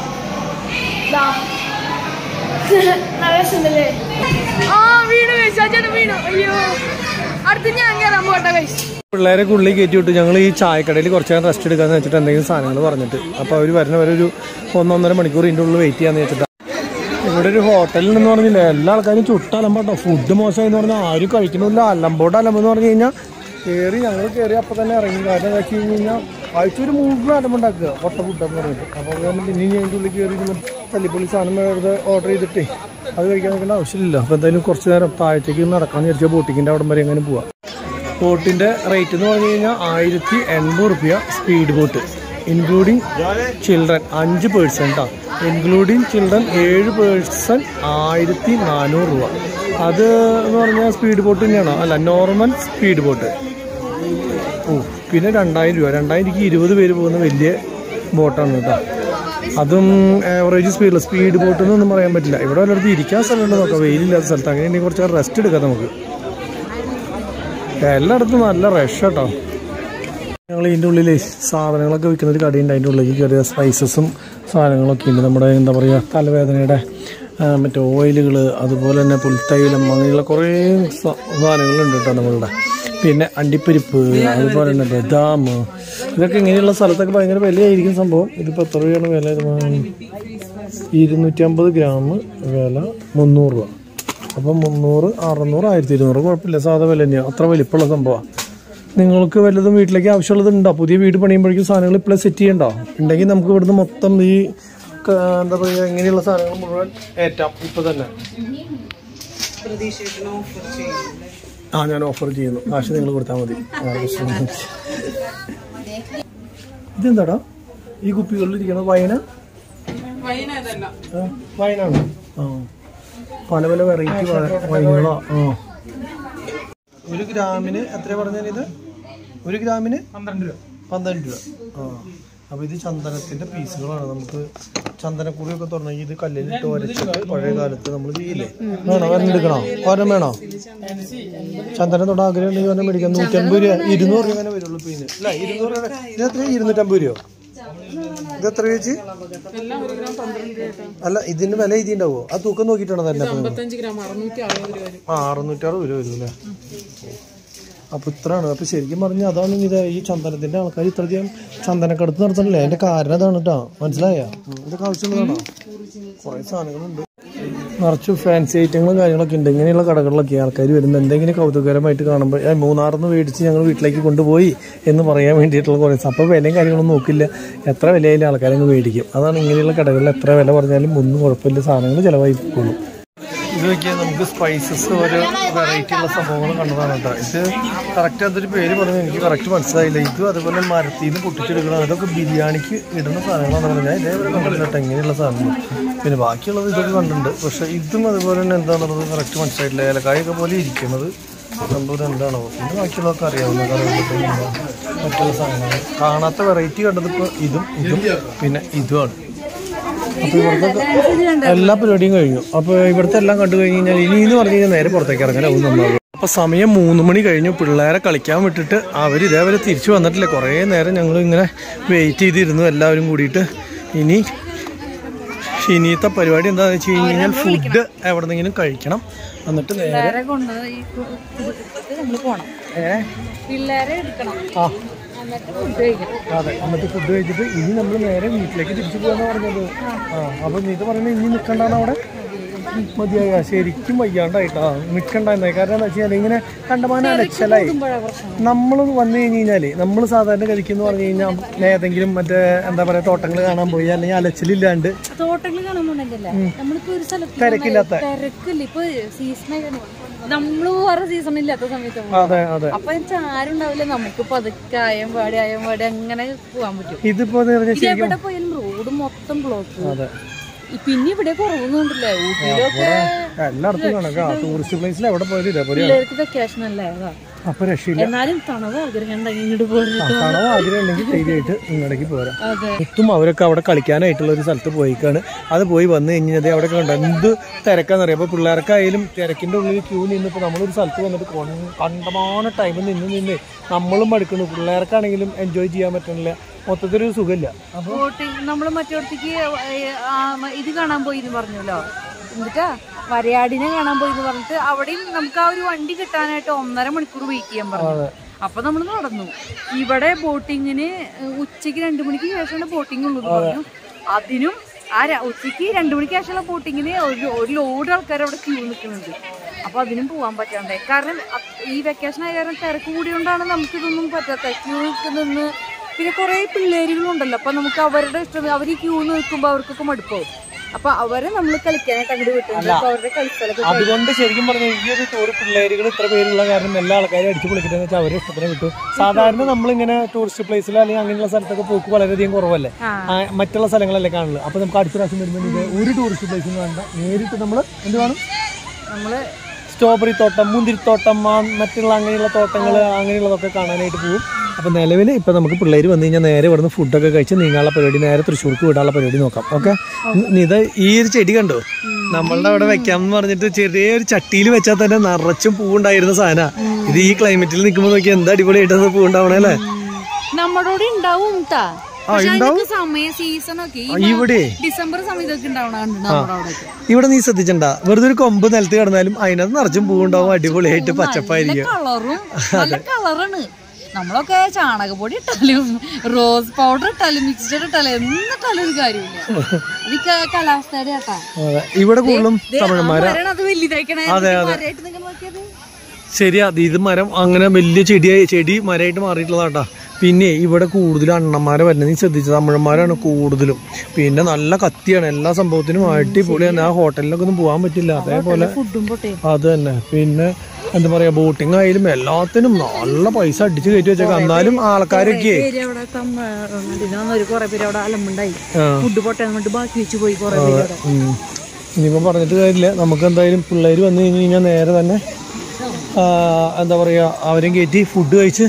നല്ല രസമുണ്ടല്ലേ ആ വീട് കഴിച്ചു ആ ചേട്ടൻ വീണു അയ്യോ അടുത്ത് ഞാൻ കയറാൻ പോട്ടെ കഴിച്ചു പിള്ളേരെ ഉള്ളിൽ കയറ്റി വിട്ടു ഞങ്ങൾ ഈ ചായക്കടയിൽ കുറച്ച് നേരം റെസ്റ്റ് എടുക്കാന്ന് വെച്ചിട്ട് എന്തെങ്കിലും സാധനങ്ങൾ പറഞ്ഞിട്ട് അപ്പോൾ അവർ വരുന്ന വരെ ഒരു ഒന്നൊന്നര മണിക്കൂർ ഇതിൻ്റെ ഉള്ളിൽ വെയിറ്റ് ചെയ്യാന്ന് വെച്ചിട്ട് ഇവിടെ ഒരു ഹോട്ടലിൽ എന്ന് പറഞ്ഞില്ല എല്ലാ ആൾക്കാരും ചുട്ട അലമ്പാട്ടോ ഫുഡ് മോശമായി എന്ന് പറഞ്ഞാൽ ആരും കഴിക്കണില്ല അലമ്പോട്ട് അലമ്പെന്ന് പറഞ്ഞു കഴിഞ്ഞാൽ കയറി ഞങ്ങൾ കയറി അപ്പം തന്നെ ഇറങ്ങി കാരണം എന്താ വെച്ച് കഴിഞ്ഞ് കഴിഞ്ഞാൽ ആഴ്ച ഒരു മുഴുവൻ അലമ്പുണ്ടാക്കുക ഒട്ട ഫുഡെന്ന് പറഞ്ഞിട്ട് അപ്പോൾ അതുകൊണ്ട് പിന്നെ ഇനി അതിൻ്റെ ഉള്ളിൽ കയറി ഇരുന്ന് തല്ലിപ്പൊളി സാധനം വെറുതെ ഓർഡർ ചെയ്തിട്ടേ അത് കഴിക്കാൻ നിൽക്കേണ്ട ആവശ്യമില്ല അപ്പോൾ എന്തായാലും കുറച്ച് നേരം താഴത്തേക്ക് നടക്കാമെന്ന് വിചാരിച്ചാൽ ബോട്ടിങ്ങിൻ്റെ അവിടെ വരെ എങ്ങനെ പോവാം ബോട്ടിൻ്റെ റേറ്റ് എന്ന് പറഞ്ഞു കഴിഞ്ഞാൽ ആയിരത്തി എൺപത് റുപ്യ സ്പീഡ് ബോട്ട് ഇൻക്ലൂഡിങ് ചിൽഡ്രൻ അഞ്ച് പേഴ്സൻറ്റാണ് ഇൻക്ലൂഡിങ് ചിൽഡ്രൻ ഏഴ് പേഴ്സൺ ആയിരത്തി നാനൂറ് രൂപ അത് എന്ന് പറഞ്ഞാൽ സ്പീഡ് ബോട്ട് തന്നെയാണോ അല്ല നോർമൽ സ്പീഡ് ബോട്ട് ഓ പിന്നെ രണ്ടായിരം രൂപ രണ്ടായിരത്തി ഇരുപത് പേര് പോകുന്ന വലിയ ബോട്ടാണ് കേട്ടോ അതും ആവറേജ് സ്പീഡിൽ സ്പീഡ് ബോട്ട് എന്നൊന്നും പറയാൻ പറ്റില്ല ഇവിടെ വല്ലയിടത്ത് ഇരിക്കാൻ സ്ഥലമുണ്ട് നോക്കാം വെയിലില്ലാത്ത സ്ഥലത്ത് അങ്ങനെയാണെങ്കിൽ കുറച്ച് റെസ്റ്റ് എടുക്കാം നമുക്ക് എല്ലായിടത്തും നല്ല റഷ് കേട്ടോ ഞങ്ങൾ ഇതിൻ്റെ ഉള്ളിൽ സാധനങ്ങളൊക്കെ വിൽക്കുന്ന ഒരു കടയുണ്ട് അതിൻ്റെ ഉള്ളിലേക്ക് കയറിയ സ്പൈസസും സാധനങ്ങളൊക്കെ ഉണ്ട് നമ്മുടെ എന്താ പറയുക തലവേദനയുടെ ആ, മറ്റേ ഓയിലുകൾ അതുപോലെ തന്നെ പുൽത്തൈലം അങ്ങനെയുള്ള കുറേ സ- സാധനങ്ങളുണ്ട് കേട്ടോ നമ്മളുടെ പിന്നെ അണ്ടിപ്പരിപ്പ് അതുപോലെ തന്നെ ബദാം ഇതൊക്കെ ഇങ്ങനെയുള്ള സ്ഥലത്തൊക്കെ ഭയങ്കര വിലയായിരിക്കും സംഭവം ഇതിപ്പോൾ എത്ര രൂപയാണ് വില ഇത്? ഇരുന്നൂറ്റമ്പത് ഗ്രാം വില മുന്നൂറ് രൂപ അപ്പം മുന്നൂറ് അറുന്നൂറ് ആയിരത്തി ഇരുന്നൂറ് കുഴപ്പമില്ല സാധാ വില തന്നെയാണ് അത്ര വലിപ്പമുള്ള സംഭവമാണ് നിങ്ങൾക്ക് വല്ലതും വീട്ടിലേക്ക് ആവശ്യമുള്ളത് ഉണ്ടോ പുതിയ വീട് പണിയുമ്പോഴേക്കും സാധനങ്ങൾ ഇപ്പോഴും സെറ്റ് ചെയ്യണ്ടോ ഉണ്ടെങ്കിൽ നമുക്ക് ഇവിടുന്ന് മൊത്തം ഈ ക- എന്താ പറയുക ഇങ്ങനെയുള്ള സാധനങ്ങൾ മുഴുവൻ ഏറ്റാം ഇപ്പൊ തന്നെ ആ ഞാൻ ഓഫർ ചെയ്യുന്നു കാശ് നിങ്ങൾ കൊടുത്താൽ മതി വേറെ പ്രശ്നമൊന്നും ഇല്ല. ഇതെന്താടാ ഈ കുപ്പികളിൽ ഇരിക്കുന്നത് വൈന ആ, വൈനാണ് ആ പല പല വെറൈറ്റി വൈനുകളോ ആ ഒരു ഗ്രാമിന് എത്ര പറഞ്ഞാൽ ഇത് ഒരു ഗ്രാമിന് പന്ത്രണ്ട് രൂപ പന്ത്രണ്ട് രൂപ ആ അപ്പൊ ഇത് ചന്ദനത്തിന്റെ പീസുകളാണ് നമുക്ക് ചന്ദനക്കുറിയൊക്കെ തുറന്നെങ്കിൽ ഇത് കല്ലിലിട്ട് വരച്ചിട്ട് പഴയ കാലത്ത് നമ്മൾ ചെയ്യില്ലേ വേണോ ഒരെണ്ണം എടുക്കണോ ഒരെണ്ണം വേണോ ചന്ദനം തൊട്ട് ആഗ്രഹം ഉണ്ടെങ്കിൽ ഒരെണ്ണം മേടിക്കാം നൂറ്റമ്പത് രൂപ ഇരുന്നൂറ് രൂപ വരുള്ളൂ പിന്നെ അല്ല ഇരുന്നൂറ് രൂപ ഇത് എത്ര ഇരുന്നൂറ്റമ്പത് രൂപ ഇത് എത്ര ചേച്ചി അല്ല ഇതിന് വില എഴുതിണ്ടാവോ ആ തൂക്കം നോക്കിയിട്ടാണോ തന്നെ ആ അറുന്നൂറ്റി അറുപത് രൂപ വരും അല്ലേ അപ്പൊ ഇത്രയാണ് അപ്പൊ ശരിക്കും പറഞ്ഞാൽ അതാണ് ഇത് ഈ ചന്ദനത്തിന്റെ ആൾക്കാർ ഇത്രയധികം ചന്ദനക്കടത്ത് നടത്തണില്ലേ അതിന്റെ കാരണം അതാണ് കേട്ടോ മനസ്സിലായ ഇതൊക്കെ ആവശ്യമുള്ളതാണോ കുറെ സാധനങ്ങളുണ്ട് നിറച്ച് ഫാൻസി ഐറ്റങ്ങളും കാര്യങ്ങളൊക്കെ ഉണ്ട് ഇങ്ങനെയുള്ള കടകളിലൊക്കെ ആൾക്കാർ വരുമ്പോൾ എന്തെങ്കിലും കൗതുകകരമായിട്ട് കാണുമ്പോൾ "ഏ, മൂന്നാറിന്ന് മേടിച്ച് ഞങ്ങൾ വീട്ടിലേക്ക് കൊണ്ടുപോയി എന്ന് പറയാൻ വേണ്ടിയിട്ടുള്ള കുറേ അപ്പോൾ വിലയും കാര്യങ്ങളൊന്നും നോക്കില്ല എത്ര വിലയിലും ആൾക്കാരങ്ങ് മേടിക്കും അതാണ് ഇങ്ങനെയുള്ള കടകളിൽ എത്ര വില പറഞ്ഞാലും ഒന്നും കുഴപ്പമില്ല സാധനങ്ങൾ ചിലവായി പോകുള്ളൂ ഇത് നോക്കിയാൽ നമുക്ക് സ്പൈസസ് ഒരു വെറൈറ്റി ഉള്ള സംഭവങ്ങൾ കണ്ടതാണ് കേട്ടോ ഇത് കറക്റ്റ് അതൊരു പേര് പറഞ്ഞു എനിക്ക് കറക്റ്റ് മനസ്സിലായില്ല ഇതും അതുപോലെ മരത്തിൽ നിന്ന് പൊട്ടിച്ചെടുക്കണം അതൊക്കെ ബിരിയാണിക്ക് ഇടുന്ന സാധനങ്ങളാണെന്ന് പറഞ്ഞാൽ ഇതേപോലെ കണ്ടില്ല കേട്ടോ ഇങ്ങനെയുള്ള സാധനങ്ങൾ പിന്നെ ബാക്കിയുള്ളത് ഇതൊക്കെ കണ്ടിട്ടുണ്ട് പക്ഷേ ഇതും അതുപോലെ തന്നെ എന്താണെന്നുള്ളത് കറക്റ്റ് മനസ്സിലായിട്ടില്ല ഏലക്കായൊക്കെ പോലെ ഇരിക്കുന്നത് സംഭവം എന്താണോ പിന്നെ ബാക്കിയുള്ളതൊക്കെ അറിയാവുന്ന കറിവേപ്പില മറ്റുള്ള സാധനങ്ങൾ കാണാത്ത വെറൈറ്റി കണ്ടത് ഇപ്പോൾ ഇതും ഇതും പിന്നെ ഇതുമാണ് അപ്പൊ ഇവിടുത്തെ എല്ലാ പരിപാടിയും കഴിഞ്ഞു അപ്പൊ ഇവിടുത്തെ എല്ലാം കണ്ടു കഴിഞ്ഞ് കഴിഞ്ഞാൽ ഇനി എന്ന് പറഞ്ഞു കഴിഞ്ഞാൽ നേരെ പുറത്തേക്ക് ഇറങ്ങാനാവും നന്നാവും അപ്പൊ സമയം മൂന്ന് മണി കഴിഞ്ഞു പിള്ളേരെ കളിക്കാൻ വിട്ടിട്ട് അവർ ഇതേപോലെ തിരിച്ചു വന്നിട്ടില്ല കുറേ നേരം ഞങ്ങൾ ഇങ്ങനെ വെയിറ്റ് ചെയ്തിരുന്നു എല്ലാവരും കൂടിയിട്ട് ഇനി ഇനിയത്തെ പരിപാടി എന്താണെന്ന് വെച്ച് കഴിഞ്ഞാൽ ഫുഡ് എവിടെന്നെങ്കിലും കഴിക്കണം എന്നിട്ട് നേരെ പിള്ളേരെ കൊണ്ട് ഈ നമ്മൾ പോണം ഏ പിള്ളേരെ എടുക്കണം ആ എന്നിട്ട് ഫുഡ് കഴിക്കണം അതെ എന്നിട്ട് ഫുഡ് കഴിച്ചിട്ട് ഇനി നമ്മൾ നേരെ വീട്ടിലേക്ക് തിരിച്ചു പോകാന്ന് പറഞ്ഞത് ആ അപ്പൊ നീ ഇത് പറയുന്നത് ഇനി നിക്കണ്ടാണ് അവിടെ മതിയായ ശരിക്കും വയ്യാണ്ടായിട്ടാ നിക്കണ്ടായിരുന്നേ കാരണം എന്താ വെച്ചാൽ ഇങ്ങനെ കണ്ടമാനം അലച്ചലായി നമ്മൾ വന്നു കഴിഞ്ഞ് കഴിഞ്ഞാല് നമ്മൾ സാധാരണ കഴിക്കുന്ന പറഞ്ഞു കഴിഞ്ഞാൽ ഏതെങ്കിലും മറ്റേ എന്താ പറയാ തോട്ടങ്ങൾ കാണാൻ പോയി അല്ലെങ്കിൽ അലച്ചിലില്ലാണ്ട് തോട്ടങ്ങൾ കാണുന്നുണ്ടെങ്കിലേ നമ്മളിപ്പോ ഒരു സ്ഥലത്ത് തിരക്കില്ലാത്ത തിരക്കില്ല ഇപ്പൊ സീസണായി നമ്മള് വേറെ സീസൺ ഇല്ലാത്ത സമയത്ത് നമ്മള് അതെ അതെ അപ്പൊ വെച്ചാൽ ആരും ഉണ്ടാവില്ല നമുക്ക് പതുക്കെ ആയം പാടി ആയം പാടി അങ്ങനെ പോകാൻ പറ്റും ഇതിപ്പോ എന്ന് പറഞ്ഞാൽ ഇത് എവിടെ പോയാലും റോഡ് മൊത്തം ബ്ലോക്ക് അതെ പിന്നെ ഇവിടെ കുറവൊന്നുമില്ലേ ഊട്ടിയിലൊക്കെ എല്ലായിടത്തും കണക്കാ ടൂറിസ്റ്റ് പ്ലേസിൽ എവിടെ പോയാലും ഇതേപോലെ പിള്ളേർക്ക് വെക്കേഷൻ അല്ലേ അതാ അപ്പൊ രക്ഷയില്ല എന്നാലും തണവ് ആഗ്രഹം ഉണ്ടെങ്കിൽ ഇങ്ങോട്ട് പോരുന്നത് ആ, തണവ് ആഗ്രഹം ഉണ്ടെങ്കിൽ ധൈര്യമായിട്ട് ഇങ്ങോട്ടേക്ക് പോരാം അതെ എത്തും അവരൊക്കെ അവിടെ കളിക്കാനായിട്ടുള്ള ഒരു സ്ഥലത്ത് പോയിക്കാണ് അത് പോയി വന്നു കഴിഞ്ഞാൽ അവിടെ കണ്ടോ എന്ത് തിരക്കാന്നറിയാം അപ്പോൾ പിള്ളേർക്കായാലും തിരക്കിൻ്റെ ഉള്ളിൽ ക്യൂ നിന്നിപ്പോൾ നമ്മളൊരു സ്ഥലത്ത് വന്നിട്ട് കൊൺ- കണ്ടമാന ടൈം നിന്ന് നിന്ന് നമ്മളും മടുക്കുന്നു പിള്ളേർക്കാണെങ്കിലും എൻജോയ് ചെയ്യാൻ പറ്റണില്ല മൊത്തത്തിലൊരു സുഖമില്ല അപ്പോൾ ബോട്ടിൽ നമ്മൾ മറ്റോടത്തേക്ക് ഇത് കാണാൻ പോയി എന്ന് പറഞ്ഞല്ലോ എന്നിട്ടാ വരയാടിനെ കാണാൻ പോയി എന്ന് പറഞ്ഞിട്ട് അവിടെയും നമുക്ക് ആ ഒരു വണ്ടി കിട്ടാനായിട്ട് ഒന്നര മണിക്കൂർ വെയിറ്റ് ചെയ്യാൻ പറഞ്ഞു അപ്പൊ നമ്മൾ നടന്നു ഇവിടെ ബോട്ടിങ്ങിന് ഉച്ചയ്ക്ക് രണ്ടു മണിക്ക് ശേഷമാണ് ബോട്ടിംഗ് ഉള്ളത് പറഞ്ഞു അതിനും ആ ര- ഉച്ചയ്ക്ക് രണ്ടു മണിക്ക് ശേഷമുള്ള ബോട്ടിങ്ങിന് ഒരു ഒരു ലോഡ് ആൾക്കാർ അവിടെ ക്യൂ നിൽക്കുന്നുണ്ട് അപ്പൊ അതിനും പോകാൻ പറ്റാണ്ടേ കാരണം അ- ഈ വെക്കേഷൻ ആയ കാരണം തിരക്ക് കൂടിയോണ്ടാണ് നമുക്ക് ഇതൊന്നും പറ്റാത്ത ക്യൂ നിന്ന് പിന്നെ കുറെ പിള്ളേരുകളുണ്ടല്ലോ അപ്പൊ നമുക്ക് അവരുടെ ഇഷ്ടം അവർ ഈ ക്യൂ നിൽക്കുമ്പോ അവർക്കൊക്കെ മടുപ്പാവും അപ്പൊ അവരെ നമ്മൾ കളിക്കാനായിട്ട് അങ്ങോട്ട് വിട്ടുണ്ട് അപ്പൊ അവരുടെ കളിസ്ഥലത്ത് അതുകൊണ്ട് ശരിക്കും പറഞ്ഞാൽ ഈ ഒരു ടൂർ പിള്ളേരുകൾ ഇത്ര പേരുള്ള കാരണം എല്ലാ ആൾക്കാരും അടിച്ചു പൊളിക്കട്ടെന്ന് വെച്ചാൽ അവരെ ഇഷ്ടത്തിന് വിട്ടു സാധാരണ നമ്മളിങ്ങനെ ടൂറിസ്റ്റ് പ്ലേസിൽ അല്ലെങ്കിൽ അങ്ങനെയുള്ള സ്ഥലത്തൊക്കെ പോക്ക് വളരെയധികം കുറവല്ലേ ആ, മറ്റുള്ള സ്ഥലങ്ങളല്ലേ കാണുള്ളൂ അപ്പൊ നമുക്ക് അടുത്ത പ്രാവശ്യം വരുമ്പോൾ ഇത് ഒരു ടൂറിസ്റ്റ് പ്ലേസിൽ വേണ്ട നേരിട്ട് നമ്മൾ എന്ത് വേണം നമ്മള് സ്ട്രോബെറി തോട്ടം മുന്തിരിത്തോട്ടം ആ, മറ്റുള്ള അങ്ങനെയുള്ള തോട്ടങ്ങൾ അങ്ങനെയുള്ളതൊക്കെ കാണാനായിട്ട് പോകും അപ്പൊ നിലവിൽ ഇപ്പൊ നമുക്ക് പിള്ളേർ വന്നു കഴിഞ്ഞാൽ നേരെ ഇവിടുന്ന് ഫുഡൊക്കെ കഴിച്ച് നീങ്ങാനുള്ള പരിപാടി നേരെ തൃശ്ശൂർക്ക് വിടാനുള്ള പരിപാടി നോക്കാം ഓക്കെ ഇത് ഈ ഒരു ചെടി കണ്ടോ നമ്മളുടെ അവിടെ വെക്കാം എന്ന് പറഞ്ഞിട്ട് ചെറിയൊരു ചട്ടിയിൽ വെച്ചാൽ തന്നെ നിറച്ചും പൂവുണ്ടായിരുന്ന സാധന ഇത് ഈ ക്ലൈമറ്റിൽ നിൽക്കുമ്പോൾ നോക്കി എന്താ അടിപൊളിയായിട്ട് പൂവുണ്ടാവണേ അല്ലേ നമ്മളോട് ഉണ്ടാവും ട്ടാ. ആ, പക്ഷെ ഉണ്ടാവും. അതിനൊക്കെ സമയ സീസൺ ഒക്കെ ഈ ആ, ഇവിടെ ഡിസംബർ സമയത്തൊക്കെ ഉണ്ടാവണ കണ്ടിട്ടുണ്ട് നമ്മുടെ അവിടെയൊക്കെ ഇവിടെ നീ ശ്രദ്ധിച്ചണ്ട വെറുതെ ഒരു കൊമ്പ് നിലത്ത് കിടന്നാലും അതിനകത്ത് നിറച്ചും പൂവുണ്ടാവും അടിപൊളിയായിട്ട് നല്ല പച്ചപ്പായിരിക്കും കളറും നല്ല കളറാണ് നമ്മളൊക്കെ ചാണകപ്പൊടി ഇട്ടാലും റോസ് പൗഡർ ഇട്ടാലും മിക്സ്ചർ ഇട്ടാലും എന്നിട്ടാലും ഒരു കാര്യമില്ല ഇത് ക- കാലാവസ്ഥയുടെ കേട്ടാ അതെ ഇവിടെ കൂടുതലും തമിഴന്മാരാ അത് വലുതായിക്കണേ അതെ, അതെ. മരമായിട്ട് നിങ്ങൾ നോക്കിയത് ശരിയാ അത് ഇത് മരം അങ്ങനെ വലിയ ചെടിയായി ചെടി മരമായിട്ട് മാറിയിട്ടുള്ളതാട്ടാ പിന്നെ ഇവിടെ കൂടുതലും അണ്ണന്മാരെ വരുന്നത് നീ ശ്രദ്ധിച്ചു തമിഴന്മാരാണ് കൂടുതലും പിന്നെ നല്ല കത്തിയാണ് എല്ലാ സംഭവത്തിനും അടിപൊളിയാണ് ആ ഹോട്ടലിലൊക്കെ ഒന്നും പോകാൻ പറ്റില്ല അതേപോലെ ഫുഡും പൊട്ടേ അത് തന്നെ പിന്നെ എന്താ പറയാ ബോട്ടിംഗ് ആയാലും എല്ലാത്തിനും നല്ല പൈസ അടിച്ച് കയറ്റി വെച്ചേക്കാം എന്നാലും ആൾക്കാരൊക്കെ പേര് അവിടെ തമിഴ്നാട്ടിൽ ഒരു കുറെ പേര് അവിടെ അലമ്പുണ്ടായി ആ. ഫുഡ് പൊട്ടേ എന്നിട്ട് ബാക്കി വെച്ച് പോയി കുറെ പേര് അവിടെ ഉം. ഇനിയിപ്പം പറഞ്ഞിട്ട് കാര്യമില്ല നമുക്ക് എന്തായാലും പിള്ളേർ വന്നു കഴിഞ്ഞ് കഴിഞ്ഞാൽ നേരെ തന്നെ ആ, എന്താ പറയുക അവരെയും കയറ്റി ഫുഡ് കഴിച്ച്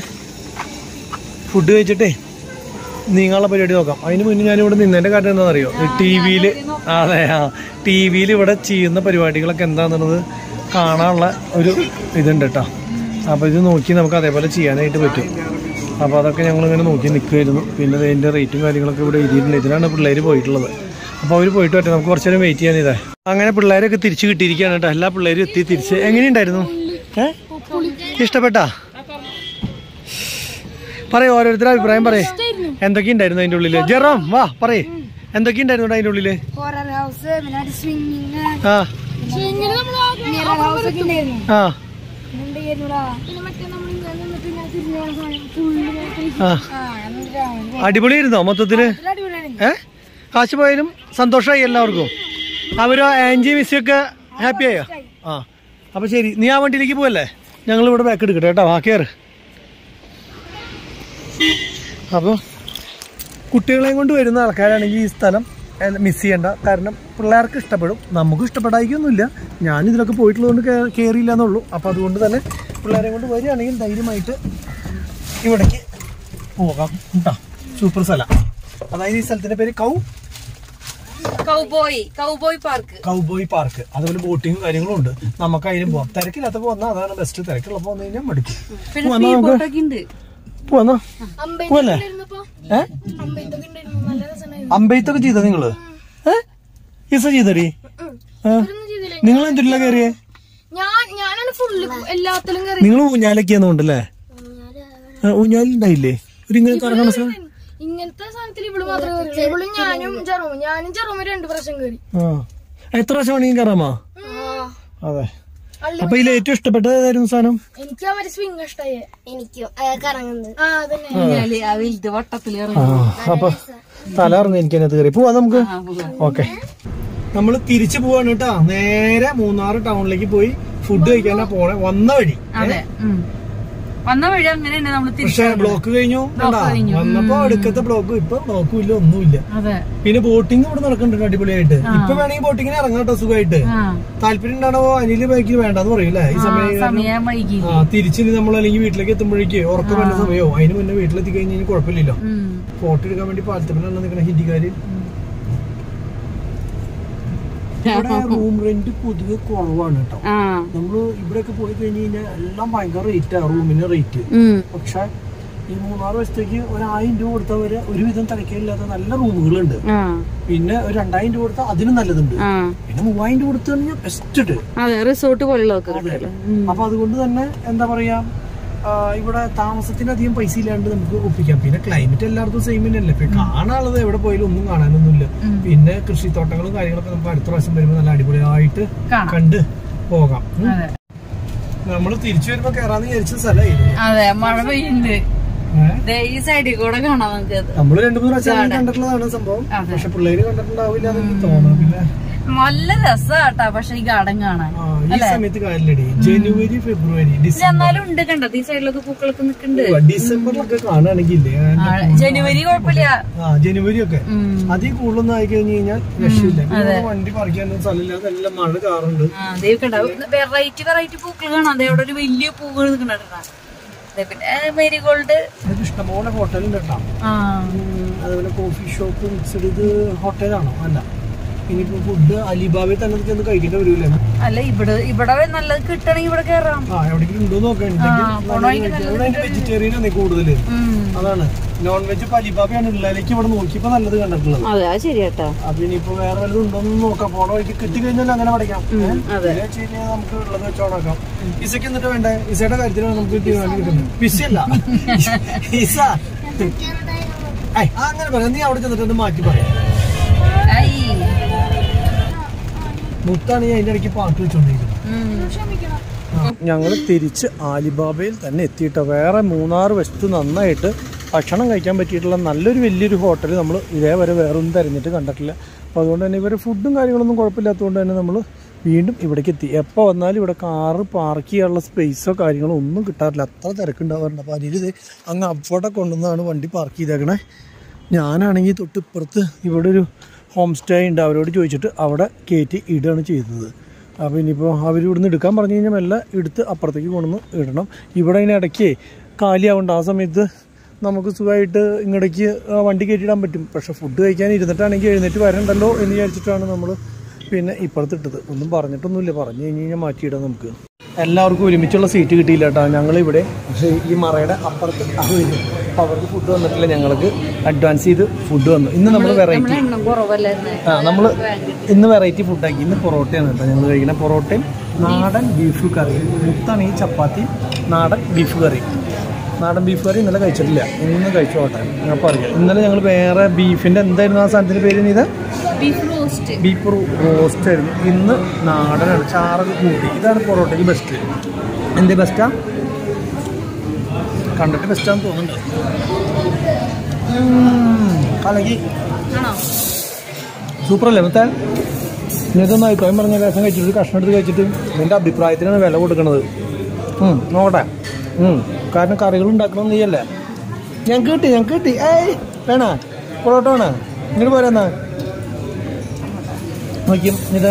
ഫുഡ് കഴിച്ചിട്ടേ നീങ്ങാനുള്ള പരിപാടി നോക്കാം അതിന് മുന്നേ ഞാനിവിടെ നിന്നതിൻ്റെ കാര്യം എന്താണെന്നറിയോ ടി വിയിൽ അതെ ആ ടി വിയിൽ ഇവിടെ ചെയ്യുന്ന പരിപാടികളൊക്കെ എന്താണെന്നുള്ളത് കാണാനുള്ള ഒരു ഇതുണ്ട് കേട്ടോ അപ്പോൾ ഇത് നോക്കി നമുക്ക് അതേപോലെ ചെയ്യാനായിട്ട് പറ്റും അപ്പോൾ അതൊക്കെ ഞങ്ങളിങ്ങനെ നോക്കി നിൽക്കുമായിരുന്നു പിന്നെ ഇതിൻ്റെ റേറ്റും കാര്യങ്ങളൊക്കെ ഇവിടെ എഴുതിയിട്ടുണ്ട് ഇതിനാണ് പിള്ളേർ പോയിട്ടുള്ളത് അപ്പോൾ അവർ പോയിട്ട് പറ്റും നമുക്ക് കുറച്ച് നേരം വെയിറ്റ് ചെയ്യാൻ ഇതേ അങ്ങനെ പിള്ളേരൊക്കെ തിരിച്ച് കിട്ടിയിരിക്കുകയാണ് കേട്ടോ എല്ലാ പിള്ളേരും എത്തി തിരിച്ച് എങ്ങനെയുണ്ടായിരുന്നു ഏ ഇഷ്ടപ്പെട്ടാ പറയൂ ഓരോരുത്തരുടെ അഭിപ്രായം പറയേ എന്തൊക്കെയുണ്ടായിരുന്നു അതിൻ്റെ ഉള്ളില് ജെറോം വാ പറയേ എന്തൊക്കെയുണ്ടായിരുന്നു അതിൻ്റെ ഉള്ളില് ഹൊറർ ഹൗസ് പിന്നെ സ്വിമ്മിങ് ആ മിറർ ഹൗസ് ഒക്കെ ഉണ്ടായിരുന്നു ആ പിന്നെന്തായിരുന്നുടാ? പിന്നെ മറ്റേ നമ്മൾ ഇങ്ങനെ നിന്നിട്ട് ഇങ്ങനെ തിരിഞ്ഞ് പോണ സാധനം full ആ ആ, എന്നിട്ട് അവൻ അടിപൊളിയായിരുന്നോ മൊത്തത്തില് ഇതിൽ അടിപൊളിയായിരുന്നു. ഏ കാശ് പോയാലും സന്തോഷമായി എല്ലാവർക്കും അവരോ ആൻജി മിസ്സിയൊക്കെ ഹാപ്പി ആയോ ആ അപ്പൊ ശരി നീ ആ വണ്ടിയിലേക്ക് പോവല്ലേ ഞങ്ങൾ ഇവിടെ ബാക്ക് എടുക്കട്ടെ കേട്ടോ ആ കയറ് അപ്പോൾ കുട്ടികളെയും കൊണ്ട് വരുന്ന ആൾക്കാരാണെങ്കിൽ ഈ സ്ഥലം മിസ് ചെയ്യണ്ട കാരണം പിള്ളേർക്ക് ഇഷ്ടപ്പെടും നമുക്കും ഇഷ്ടപ്പെടായിക്കൊന്നുമില്ല ഞാൻ ഇതിലൊക്കെ പോയിട്ടുള്ളതുകൊണ്ട് കേ- കയറിയില്ല എന്നുള്ളൂ അപ്പോൾ അതുകൊണ്ട് തന്നെ പിള്ളേരെ കൊണ്ട് വരികയാണെങ്കിൽ ധൈര്യമായിട്ട് ഇവിടേക്ക് പോകാം കേട്ടോ സൂപ്പർ സ്ഥലം അതായത് ഈ സ്ഥലത്തിന്റെ പേര് cow cowboy cowboy park cowboy park അതുപോലെ ബോട്ടിങ്ങും കാര്യങ്ങളും ഉണ്ട് നമുക്ക് അതിനും പോവാം തിരക്കില്ലാത്തപ്പോ വന്നാൽ അതാണ് ബെസ്റ്റ് തിരക്കുള്ളപ്പോ വന്നു കഴിഞ്ഞാൽ മടുക്കും പിന്നെ പോവാം, സ്പീഡ് നമുക്ക് ബോട്ടൊക്കെ ഉണ്ട് പോവാന്നോ അമ്പെയ്ത്തൊക്കെ പോവല്ലേ ഉണ്ടായിരുന്നപ്പോ? ഏ അമ്പെയ്ത്തൊക്കെ ഉണ്ടായിരുന്നു. നല്ല രസമുണ്ടായിരുന്നു. അമ്പെയ്ത്തൊക്കെ ചെയ്തോ നിങ്ങള് ഏ ഇസ ചെയ്തടി ഇവരൊന്നും ചെയ്തില്ല. നിങ്ങൾ എന്തില്ല കയറിയേ ഞാൻ ഞാനാണ് ഫുള്ള് എല്ലാത്തിലും കയറി നിങ്ങൾ ഊഞ്ഞാലൊക്കെയാന്നുണ്ടല്ലേ ഊഞ്ഞാലുണ്ടായില്ലേ ഒരു ഇങ്ങനെ കറങ്ങണ സ്ഥലം ഇങ്ങനത്തെ സാധനത്തിൽ ഇവള് മാത്രമേ കയറി ഇവളും ഞാനും ചെറുവും ഞാനും ചെറുവും രണ്ട് പ്രാവശ്യം കയറി ആ എത്ര പ്രാവശ്യം വേണമെങ്കിൽ കയറാമാ അതെ അള്ളി അപ്പൊ ഇതിൽ ഏറ്റവും ഇഷ്ടപ്പെട്ടത് ഏതായിരുന്നു സാധനം എനിക്ക് അവര് സ്വിങ് ഇഷ്ടായി എനിക്കും കറങ്ങുന്നത് ആ അതന്നെ ഊഞ്ഞാല്, ആ വലുത് വട്ടത്തിൽ ആ അപ്പൊ തല ഇറങ്ങി എനിക്ക് അതിനകത്ത് കയറി പോവാ നമുക്ക് ഓക്കെ നമ്മൾ തിരിച്ചു പോവാണ് കേട്ടാ നേരെ മൂന്നാർ ടൗണിലേക്ക് പോയി ഫുഡ് കഴിക്കാനാ പോണേ വന്ന വഴി അതെ ഉം. വന്ന വഴി അങ്ങനെ തന്നെ നമ്മള് തിരിച്ചു പക്ഷെ ബ്ലോക്ക് കഴിഞ്ഞു കണ്ടാ? വന്നപ്പോ അടുക്കത്തെ ബ്ലോക്കും ഇപ്പൊ ബ്ലോക്കും ഇല്ല ഒന്നുമില്ല അതെ പിന്നെ ബോട്ടിംഗ് ഇവിടെ നടക്കുന്നുണ്ട് അടിപൊളിയായിട്ട് ഇപ്പൊ വേണമെങ്കിൽ ബോട്ടിങ്ങിന് ഇറങ്ങാം കേട്ടോ സുഖമായിട്ട് ആ താല്പര്യം ഉണ്ടാണോ അനില് ബൈക്കിൽ വേണ്ടെന്ന് പറയില്ലേ ഈ സമയം കാരണം- സമയം വൈകി ആ തിരിച്ചിനി നമ്മൾ അല്ലെങ്കിൽ വീട്ടിലേക്ക് എത്തുമ്പോഴേക്ക് ഉറക്കം വരുന്ന സമയമോ അതിന് മുന്നേ വീട്ടിലെത്തി കഴിഞ്ഞ് കഴിഞ്ഞാൽ കുഴപ്പമില്ലല്ലോ ഉം. ഫോട്ടോ എടുക്കാൻ വേണ്ടി പാലത്തപ്പനാണ് നിൽക്കുന്ന ഹിന്ദിക്കാര് ഇവിടെ റൂം റെന്റ് പൊതുവെ കുറവാണ് കേട്ടോ ആ നമ്മള് ഇവിടെയൊക്കെ പോയി കഴിഞ്ഞ് കഴിഞ്ഞാൽ എല്ലാം ഭയങ്കര റേറ്റാ റൂമിന് റേറ്റ് ഉം. പക്ഷെ ഈ മൂന്നാറ് വശത്തേക്ക് ഒരു ആയിരം രൂപ കൊടുത്താൽ വരെ ഒരുവിധം തിരക്കില്ലാത്ത നല്ല റൂമുകളുണ്ട് ആ പിന്നെ ഒരു രണ്ടായിരം രൂപ കൊടുത്താൽ അതിനും നല്ലതുണ്ട് ആ പിന്നെ മൂവായിരം രൂപ കൊടുത്തു കഴിഞ്ഞാൽ ബെസ്റ്റ് അതെ റിസോർട്ട് പോലുള്ളതൊക്കെ കിട്ടുമല്ലോ ഉം. അപ്പൊ അതുകൊണ്ട് തന്നെ എന്താ പറയാ ആ, ഇവിടെ താമസത്തിന് അധികം പൈസ ഇല്ലാണ്ട് നമുക്ക് ഒപ്പിക്കാം പിന്നെ ക്ലൈമറ്റ് എല്ലായിടത്തും സെയിം തന്നെയല്ലേ ഇപ്പൊ കാണാനുള്ളത് എവിടെ പോയാലും ഒന്നും കാണാനൊന്നുമില്ല പിന്നെ കൃഷിത്തോട്ടങ്ങളും കാര്യങ്ങളൊക്കെ നമുക്ക് അടുത്ത പ്രാവശ്യം വരുമ്പോൾ നല്ല അടിപൊളിയായിട്ട് കാണാം. കണ്ട് പോകാം ഉം. അതെ നമ്മൾ തിരിച്ചു വരുമ്പോ കയറാന്ന് വിചാരിച്ച സ്ഥലമായിരുന്നു അതെ മഴ പെയ്യുന്നുണ്ട് ഏഹ് ദേ ഈ സൈഡിൽ കൂടെ കാണാം നമുക്ക് നമ്മള് രണ്ടു മൂന്ന് പ്രാവശ്യം കണ്ടിട്ടുള്ളതാണ് സംഭവം അതെ. പക്ഷെ പിള്ളേര് കണ്ടിട്ടുണ്ടാവില്ല എന്ന് എനിക്ക് തോന്നുന്നു പിന്നെ നല്ല രസാട്ടാ പക്ഷെ ഈ ഗാർഡൻ കാണാൻ ആ, ഈ സമയത്ത് കാര്യമില്ലടി ജനുവരി ഫെബ്രുവരി പക്ഷെ ഡിസംബർ എന്നാലും ഉണ്ട് കണ്ടത് ഈ സൈഡിലൊക്കെ പൂക്കളൊക്കെ നിക്കുന്നുണ്ട് ഡിസംബറിലൊക്കെ കാണുകയാണെങ്കിൽ ഇല്ലേ, ആ, ജനുവരി കുഴപ്പമില്ല ആ ജനുവരി ഒക്കെ ഉം. അതിൽ കൂടുതലൊന്നും ആയി കഴിഞ്ഞു കഴിഞ്ഞാൽ രക്ഷയില്ല പിന്നെ നമ്മള് വണ്ടി പറിക്കാനൊന്നും സ്ഥലമില്ല അതെല്ലാം മഴ കാറുണ്ട് ആ ദേ കണ്ട വെറൈറ്റി വെറൈറ്റി പൂക്കൾ കാണാം അതേ അവിടെ ഒരു വലിയ പൂക്കൾ നിൽക്കണ്ടാ പിന്നെ മേരിഗോൾഡ് അതൊക്കെ ഇഷ്ടംപോലെ ഹോട്ടലുണ്ട് കേട്ടോ ആ ഉം, അതുപോലെ കോഫി ഷോപ്പ് മിക്സഡ് ഇത് ഹോട്ടലാണോ അല്ല ഇനിയിപ്പോ ഫുഡ് അലിബാബയിൽ തന്നെ ചെന്ന് കഴിക്കേണ്ടി വരൂലേ അല്ല ഇവിടെ ഇവിടെ നല്ലത് കിട്ടണമെങ്കിൽ ഇവിടെ കേറാം ആ എവിടെയെങ്കിലും ഉണ്ടോ നോക്കാൻ വെജിറ്റേറിയൻ ആണ് കൂടുതല് ഉം. അതാണ് നോൺ വെജ് ഇപ്പൊ അലിബാബയാണ് ഉള്ളതിലേക്ക് ഇവിടെ നോക്കിയപ്പോ നല്ലത് കണ്ടിട്ടുള്ളത് അതെ അത് ശരിയാട്ടാ അപ്പൊ ഇനിയിപ്പോ വേറെ വല്ലതും ഉണ്ടോന്ന് നോക്കാം പോണ വഴിക്ക് കിട്ടി കഴിഞ്ഞാൽ അങ്ങനെ പഠിക്കാം അതെ പിന്നെ വെച്ച് കഴിഞ്ഞാൽ നമുക്ക് ഉള്ളത് വെച്ചോണാക്കാം ഇസക്ക് എന്നിട്ട് വേണ്ടേ ഇസയുടെ കാര്യത്തിലാണ് നമുക്ക് തീരുമാനിക്കുന്നത് പിസല്ല ഇസ ഐ, ആ, അങ്ങനെ പറയാം നീ അവിടെ ചെന്നിട്ട് ഒന്ന് മാറ്റി പറയാം ഐ. മുത്താണ് ഞാൻ അതിന്റെ ഇടയ്ക്ക് പാട്ട് വെച്ചോണ്ടിരിക്കുന്നത് ഉം. ഞങ്ങൾ തിരിച്ച് ആലിബാബയിൽ തന്നെ എത്തിയിട്ടോ വേറെ മൂന്നാറ് വശത്ത് നന്നായിട്ട് ഭക്ഷണം കഴിക്കാൻ പറ്റിയിട്ടുള്ള നല്ലൊരു വലിയൊരു ഹോട്ടൽ നമ്മൾ ഇതേവരെ വേറെ ഒന്നും തിരഞ്ഞിട്ട് കണ്ടിട്ടില്ല അപ്പോൾ അതുകൊണ്ട് തന്നെ ഇവരെ ഫുഡും കാര്യങ്ങളൊന്നും കുഴപ്പമില്ലാത്തതുകൊണ്ട് തന്നെ നമ്മൾ വീണ്ടും ഇവിടേക്ക് എത്തി എപ്പോൾ വന്നാലും ഇവിടെ കാറ് പാർക്ക് ചെയ്യാനുള്ള സ്പേസോ കാര്യങ്ങളോ ഒന്നും കിട്ടാറില്ല അത്ര തിരക്കുണ്ടാവാറുണ്ട് അപ്പോൾ അതിൽ ഇത് അങ്ങ് അവിടെ കൊണ്ടുവന്നാണ് വണ്ടി പാർക്ക് ചെയ്തേക്കണേ ഞാനാണെങ്കിൽ തൊട്ട് ഇപ്പുറത്ത് ഇവിടെ ഒരു ഹോം സ്റ്റേ ഉണ്ട് അവരോട് ചോദിച്ചിട്ട് അവിടെ കയറ്റി ഇടുകയാണ് ചെയ്തത് അപ്പോൾ ഇനിയിപ്പോൾ അവർ ഇവിടുന്ന് എടുക്കാൻ പറഞ്ഞു കഴിഞ്ഞാൽ മെല്ലെ എടുത്ത് അപ്പുറത്തേക്ക് കൊണ്ടുവന്ന് ഇടണം ഇവിടെ അതിന് ഇടയ്ക്ക് കാലിയാവുണ്ട് ആ സമയത്ത് നമുക്ക് സുഖമായിട്ട് ഇങ്ങടേക്ക് ആ വണ്ടി കയറ്റിയിടാൻ പറ്റും പക്ഷെ ഫുഡ് കഴിക്കാൻ ഇരുന്നിട്ടാണെങ്കിൽ എഴുന്നേറ്റ് വരണ്ടല്ലോ എന്ന് വിചാരിച്ചിട്ടാണ് നമ്മൾ പിന്നെ ഇപ്പുറത്തിട്ടത് ഒന്നും പറഞ്ഞിട്ടൊന്നുമില്ല പറഞ്ഞു കഴിഞ്ഞ് കഴിഞ്ഞാൽ മാറ്റിയിടാം നമുക്ക് എല്ലാവർക്കും ഒരുമിച്ചുള്ള സീറ്റ് കിട്ടിയില്ല കേട്ടോ ഞങ്ങളിവിടെ പക്ഷേ ഈ മറയുടെ അപ്പുറത്ത് അത് വരും അപ്പോൾ അവർക്ക് ഫുഡ് വന്നിട്ടില്ല ഞങ്ങൾക്ക് അഡ്വാൻസ് ചെയ്ത് ഫുഡ് വന്നു ഇന്ന് നമ്മൾ വെറൈറ്റി നമ്മളെ എണ്ണം കുറവല്ലായിരുന്നു ആ നമ്മൾ ഇന്ന് വെറൈറ്റി ഫുഡാക്കി ഇന്ന് പൊറോട്ടയാണ് കേട്ടോ ഞങ്ങൾ കഴിക്കുന്ന പൊറോട്ടയും നാടൻ ബീഫ് കറി മുത്താണ് ഈ ചപ്പാത്തി നാടൻ ബീഫ് കറി നാടൻ ബീഫ് കറി ഇന്നലെ കഴിച്ചിട്ടില്ല ഇന്ന് കഴിച്ചു പോട്ടെ ഞാൻ പറയാം ഇന്നലെ ഞങ്ങൾ വേറെ ബീഫിൻ്റെ എന്തായിരുന്നു ആ സാധനത്തിൻ്റെ പേര് ഇത് ബീഫ് റോസ്റ്റ് ബീഫ് റോസ്റ്റ് ആയിരുന്നു ഇന്ന് നാടനാണ് ചാറൊക്കെ കൂട്ടി ഇതാണ് പൊറോട്ടയ്ക്ക് ബെസ്റ്റ് എന്ത് ബെസ്റ്റാ കണ്ടിട്ട് ബെസ്റ്റാന്ന് തോന്നുന്നുണ്ട് ഉം, കലക്കി ആണോ സൂപ്പർ അല്ലേ മത്തേ ഇതൊന്നും അഭിപ്രായം പറഞ്ഞ രസം കഴിച്ചിട്ട് ഒരു കഷ്ണം എടുത്ത് കഴിച്ചിട്ട് നിന്റെ അഭിപ്രായത്തിനാണ് വില കൊടുക്കണത് ഉം, നോക്കട്ടെ ഉം, കാരണം കറികൾ ഉണ്ടാക്കണം നീയല്ലേ ഞാൻ കിട്ടി ഞാൻ കിട്ടി ഏയ് വേണ പൊറോട്ട വേണ ഇങ്ങോട്ട് പോരാന്നാ നോക്കിയും ഇത്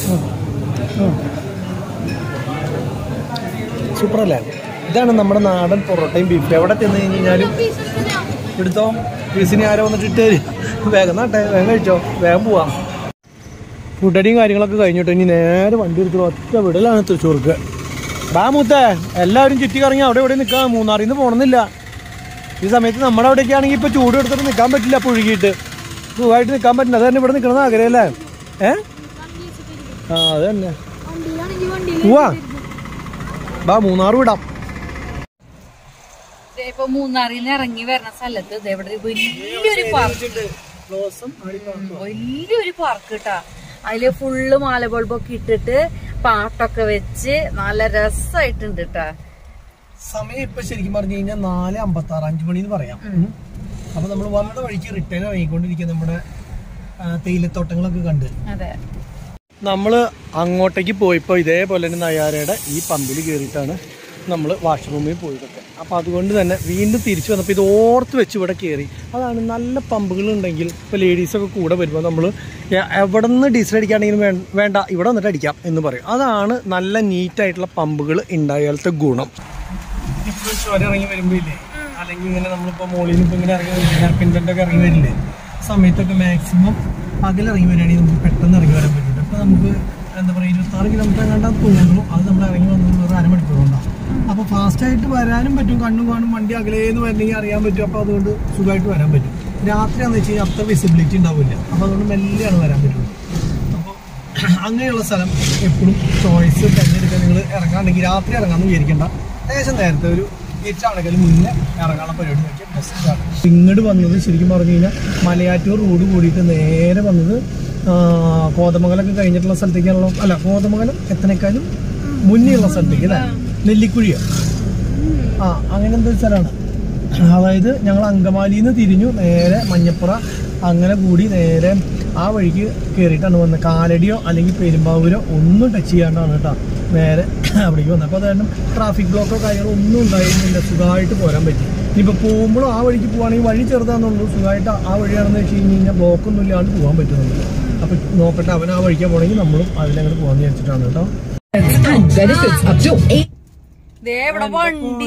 സൂപ്പർ അല്ലേ ഇതാണ് നമ്മുടെ നാടൻ പൊറോട്ടയും ബീഫ് എവിടെ ചെന്ന് കഴിഞ്ഞാലും എടുത്തോ പീസിന് ആരോ വന്നിട്ട് ഇട്ട് തരും. വേഗം നാട്ടെ വേഗം കഴിച്ചോ വേഗം പോവാം ഫുഡടിയും കാര്യങ്ങളൊക്കെ കഴിഞ്ഞിട്ട് ഇനി നേരെ വണ്ടി എടുത്തിട്ട് ഒറ്റ വിടലാണ് തൃശ്ശൂർക്ക് ബാ മൂത്തേ എല്ലാവരും ചുറ്റി കറങ്ങി അവിടെ ഇവിടെ നിൽക്കാം മൂന്നാറിൽ നിന്ന് പോകണമെന്നില്ല ഈ സമയത്ത് നമ്മുടെ അവിടെയൊക്കെ ആണെങ്കിൽ ഇപ്പോൾ ചൂട് എടുത്തിട്ട് നിൽക്കാൻ പറ്റില്ല പുഴുകിയിട്ട് സുഖമായിട്ട് നിൽക്കാൻ പറ്റില്ല അത് തന്നെ ഇവിടെ നിൽക്കണമെന്ന് ആഗ്രഹമല്ലേ ഏ ആ അത് തന്നെ വണ്ടിയിലാണെങ്കിൽ വണ്ടിയിൽ പോവാ ബാ മൂന്നാറ് വിടാം ദേ ഇപ്പൊ മൂന്നാറിൽ നിന്ന് ഇറങ്ങി വരുന്ന സ്ഥലത്ത് ദേ ഇവിടെ ഒരു വലിയൊരു പാർക്ക് വലിയൊരു പാർക്ക് കേട്ടാ അതില് ഫുള്ള് മാല ബൾബൊക്കെ ഇട്ടിട്ട് പാട്ടൊക്കെ വെച്ച് നല്ല രസമായിട്ടുണ്ട് കേട്ടാ സമയം ഇപ്പൊ ശരിക്കും പറഞ്ഞു കഴിഞ്ഞാൽ നാല് അമ്പത്തി ആറ് അഞ്ചു മണി എന്ന് പറയാം അപ്പൊ നമ്മൾ വന്ന വഴിക്ക് റിട്ടേൺ ഇറങ്ങിക്കൊണ്ടിരിക്കുക നമ്മുടെ ആ, തേയിലത്തോട്ടങ്ങളൊക്കെ കണ്ട് അതെ നമ്മൾ അങ്ങോട്ടേക്ക് പോയപ്പോൾ ഇതേപോലെ തന്നെ നയാരയുടെ ഈ പമ്പിൽ കയറിയിട്ടാണ് നമ്മൾ വാഷ്റൂമിൽ പോയതൊക്കെ അപ്പോൾ അതുകൊണ്ട് തന്നെ വീണ്ടും തിരിച്ചു വന്നപ്പോൾ ഇത് ഓർത്ത് വെച്ച് ഇവിടെ കയറി അതാണ് നല്ല പമ്പുകൾ ഉണ്ടെങ്കിൽ ഇപ്പോൾ ലേഡീസൊക്കെ കൂടെ വരുമ്പോൾ നമ്മൾ എവിടെ നിന്ന് ഡീസൽ അടിക്കുകയാണെങ്കിലും വേ- വേണ്ട ഇവിടെ വന്നിട്ട് അടിക്കാം എന്ന് പറയും അതാണ് നല്ല നീറ്റായിട്ടുള്ള പമ്പുകൾ ഉണ്ടായാലത്തെ ഗുണം ഇപ്പോൾ ചുരം ഇറങ്ങി വരുമ്പോൾ ഇല്ലേ അല്ലെങ്കിൽ ഇങ്ങനെ നമ്മളിപ്പോൾ മോളിൽ നിന്ന് ഇപ്പോൾ ഇങ്ങനെ ഇറങ്ങി വരില്ല പിൻഡൻ്റൊക്കെ ഇറങ്ങി വരില്ലേ സമയത്തൊക്കെ മാക്സിമം പകലിറങ്ങി വരികയാണെങ്കിൽ നമുക്ക് പെട്ടെന്ന് ഇറങ്ങി വരാൻ പറ്റും അപ്പോൾ നമുക്ക് എന്താ പറയുക ഇരുപത്താറ് കിലോമീറ്റർ കണ്ടാൽ തോന്നുന്നു അത് നമ്മൾ ഇറങ്ങി വന്നത് ഒരു അരമണിക്കൂർ കൊണ്ടാണ് അപ്പോൾ ഫാസ്റ്റായിട്ട് വരാനും പറ്റും കണ്ണും കാണും വണ്ടി അകലേന്ന് വരണമെങ്കിൽ അറിയാൻ പറ്റും അപ്പോൾ അതുകൊണ്ട് സുഖമായിട്ട് വരാൻ പറ്റും രാത്രിയാണെന്ന് വെച്ച് കഴിഞ്ഞാൽ അത്ര വിസിബിലിറ്റി ഉണ്ടാവില്ല അപ്പോൾ അതുകൊണ്ട് മെല്ലെയാണ് വരാൻ പറ്റുള്ളൂ അപ്പോൾ അങ്ങനെയുള്ള സ്ഥലം എപ്പോഴും ചോയ്സ് തിരഞ്ഞെടുക്കാൻ നിങ്ങൾ ഇറങ്ങാണ്ടെങ്കിൽ രാത്രി ഇറങ്ങാമെന്ന് വിചാരിക്കേണ്ട ഏകദേശം നേരത്തെ ഒരു തിരിച്ച് അടക്കൽ മുന്നേ ഇറങ്ങാനുള്ള പരിപാടി നോക്കിയാൽ ബെസ്റ്റാണ് ഇങ്ങോട്ട് വന്നത് ശരിക്കും പറഞ്ഞു കഴിഞ്ഞാൽ മലയാറ്റൂർ റോഡ് കൂടിയിട്ട് നേരെ വന്നത് ആ, കോതമംഗലമൊക്കെ കഴിഞ്ഞിട്ടുള്ള സ്ഥലത്തേക്കാണല്ലോ അല്ല കോതമംഗലം എത്തനേക്കാളും മുന്നേയുള്ള സ്ഥലത്തേക്ക് അല്ലേ നെല്ലിക്കുഴിയോ ആ അങ്ങനെ എന്തൊരു സ്ഥലമാണ് അതായത് ഞങ്ങൾ അങ്കമാലിയിൽ നിന്ന് തിരിഞ്ഞു നേരെ മഞ്ഞപ്പുറ അങ്ങനെ കൂടി നേരെ ആ വഴിക്ക് കയറിയിട്ടാണ് വന്നത് കാലടിയോ അല്ലെങ്കിൽ പെരുമ്പാവൂരോ ഒന്നും ടച്ച് ചെയ്യാണ്ടാണ് കേട്ടോ നേരെ അവിടേക്ക് വന്നത് അപ്പോൾ അത് കാരണം ട്രാഫിക് ബ്ലോക്കോ കാര്യങ്ങളോ ഒന്നും ഉണ്ടായിരുന്നില്ല സുഖമായിട്ട് പോരാൻ പറ്റി ഇനിയിപ്പോൾ പോകുമ്പോഴും ആ വഴിക്ക് പോവുകയാണെങ്കിൽ വഴി ചെറുതാണെന്നുള്ളൂ സുഖമായിട്ട് ആ വഴിയാണെന്ന് വെച്ച് കഴിഞ്ഞ് കഴിഞ്ഞാൽ ബ്ലോക്കൊന്നും ഇല്ലാണ്ട് പോകാൻ പറ്റുന്നുണ്ട് അപ്പോൾ നോക്കട്ടെ അവൻ ആ വഴിക്കാൻ പോകണമെങ്കിൽ നമ്മളും അതിലങ്ങോട്ട് പോകാമെന്ന് വിചാരിച്ചിട്ടാണ് കേട്ടോ and benefits up to 8 ദേ ഇവിടെ വണ്ടി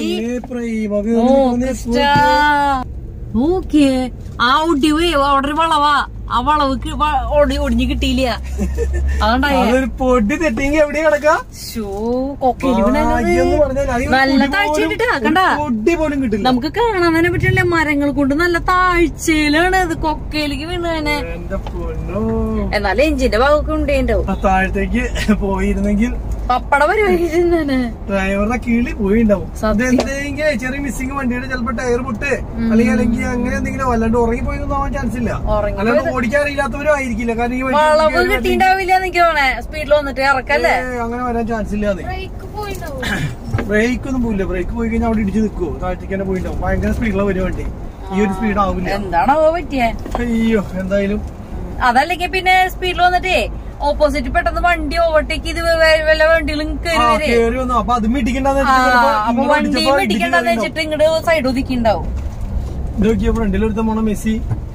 നോക്കിയേ ആ ഒടി പോയി അവിടെ ഒരു വളവാ ആ വളവ് കി- വ- ഒടി- ഒടിഞ്ഞ് കിട്ടിയില്ല അതുകൊണ്ടായ അതൊരു പൊടി തെറ്റിയെങ്കിൽ എവിടെ കിടക്കാം ഷോ കൊക്കയില് ഭാഗ്യംന്ന് പറഞ്ഞാൽ അതിന് നല്ല പൊടി താഴ്ച പോലും- ഇട്ടിട്ടാ, ഒരു കണ്ടാ? പൊടി പോലും കിട്ടില്ല നമുക്ക് കാണാൻ തന്നെ പറ്റില്ല മരങ്ങൾ കൊണ്ട് നല്ല താഴ്ചയിലാണ് ഇത് കൊക്കയിലേക്ക് വീണ് തന്നെ എന്റെ പൊന്നോ എന്നാലും എഞ്ചിന്റെ ഭാഗമൊക്കെ ഉണ്ടായിണ്ടാവും ആ താഴത്തേക്ക് പോയിരുന്നെങ്കിൽ പപ്പട പരിപാടി തന്നെ ഡ്രൈവറുടെ കീഴിൽ പോയിണ്ടാവും സത്യം. എന്തെങ്കിലും ചെറിയ മിസ്സിങ് വണ്ടിയുടെ ചിലപ്പോ ടയർ പൊട്ട് അല്ലെങ്കിൽ അല്ലെങ്കിൽ അങ്ങനെ എന്തെങ്കിലും അല്ലാണ്ട് ഉറങ്ങി പോയൊന്നും ആവാൻ ചാൻസ് ഇല്ല ഉറങ്ങി അല്ലാണ്ട് ഓടിക്കാൻ അറിയില്ലാത്തവരും ആയിരിക്കില്ല കാരണം ഈ വണ്ടി വളവ് കേറി കിട്ടിണ്ടാവില്ല എനിക്ക് തോന്നേ സ്പീഡിൽ വന്നിട്ട് ഇറക്കല്ലേ ഏ, അങ്ങനെ വരാൻ ചാൻസ് ഇല്ലാതെ ബ്രേക്ക് പോയിണ്ടാവും ബ്രേക്ക് ഒന്നും പോയില്ല ബ്രേക്ക് പോയി കഴിഞ്ഞാൽ അവിടെ ഇടിച്ച് നിൽക്കുവോ താഴത്തേക്ക് തന്നെ പോയിണ്ടാവും ഭയങ്കര സ്പീഡിലാണ് വരും വണ്ടി ഈ ഒരു സ്പീഡ് ആവില്ല എന്താണോ പറ്റിയേ അയ്യോ എന്തായാലും അതല്ലെങ്കിൽ പിന്നെ സ്പീഡിൽ വന്നിട്ടേ ഓപ്പോസിറ്റ് പെട്ടെന്ന് വണ്ടി ഓവർടേക്ക് ഇത് വേ- വല്ല വണ്ടികളും ആ, കയറി വരെ കേറി വന്നു അപ്പൊ അത് മിടിക്കണ്ടെന്ന് ആ അപ്പൊ വണ്ടിയും വെടിക്കണ്ടെന്ന് വെച്ചിട്ട് ഇങ്ങോട്ട് സൈഡ് ഒതുക്കിണ്ടാവും നോക്കിയ ഫ്രണ്ടിൽ ഒരുത്ത പോണ മെസ്സി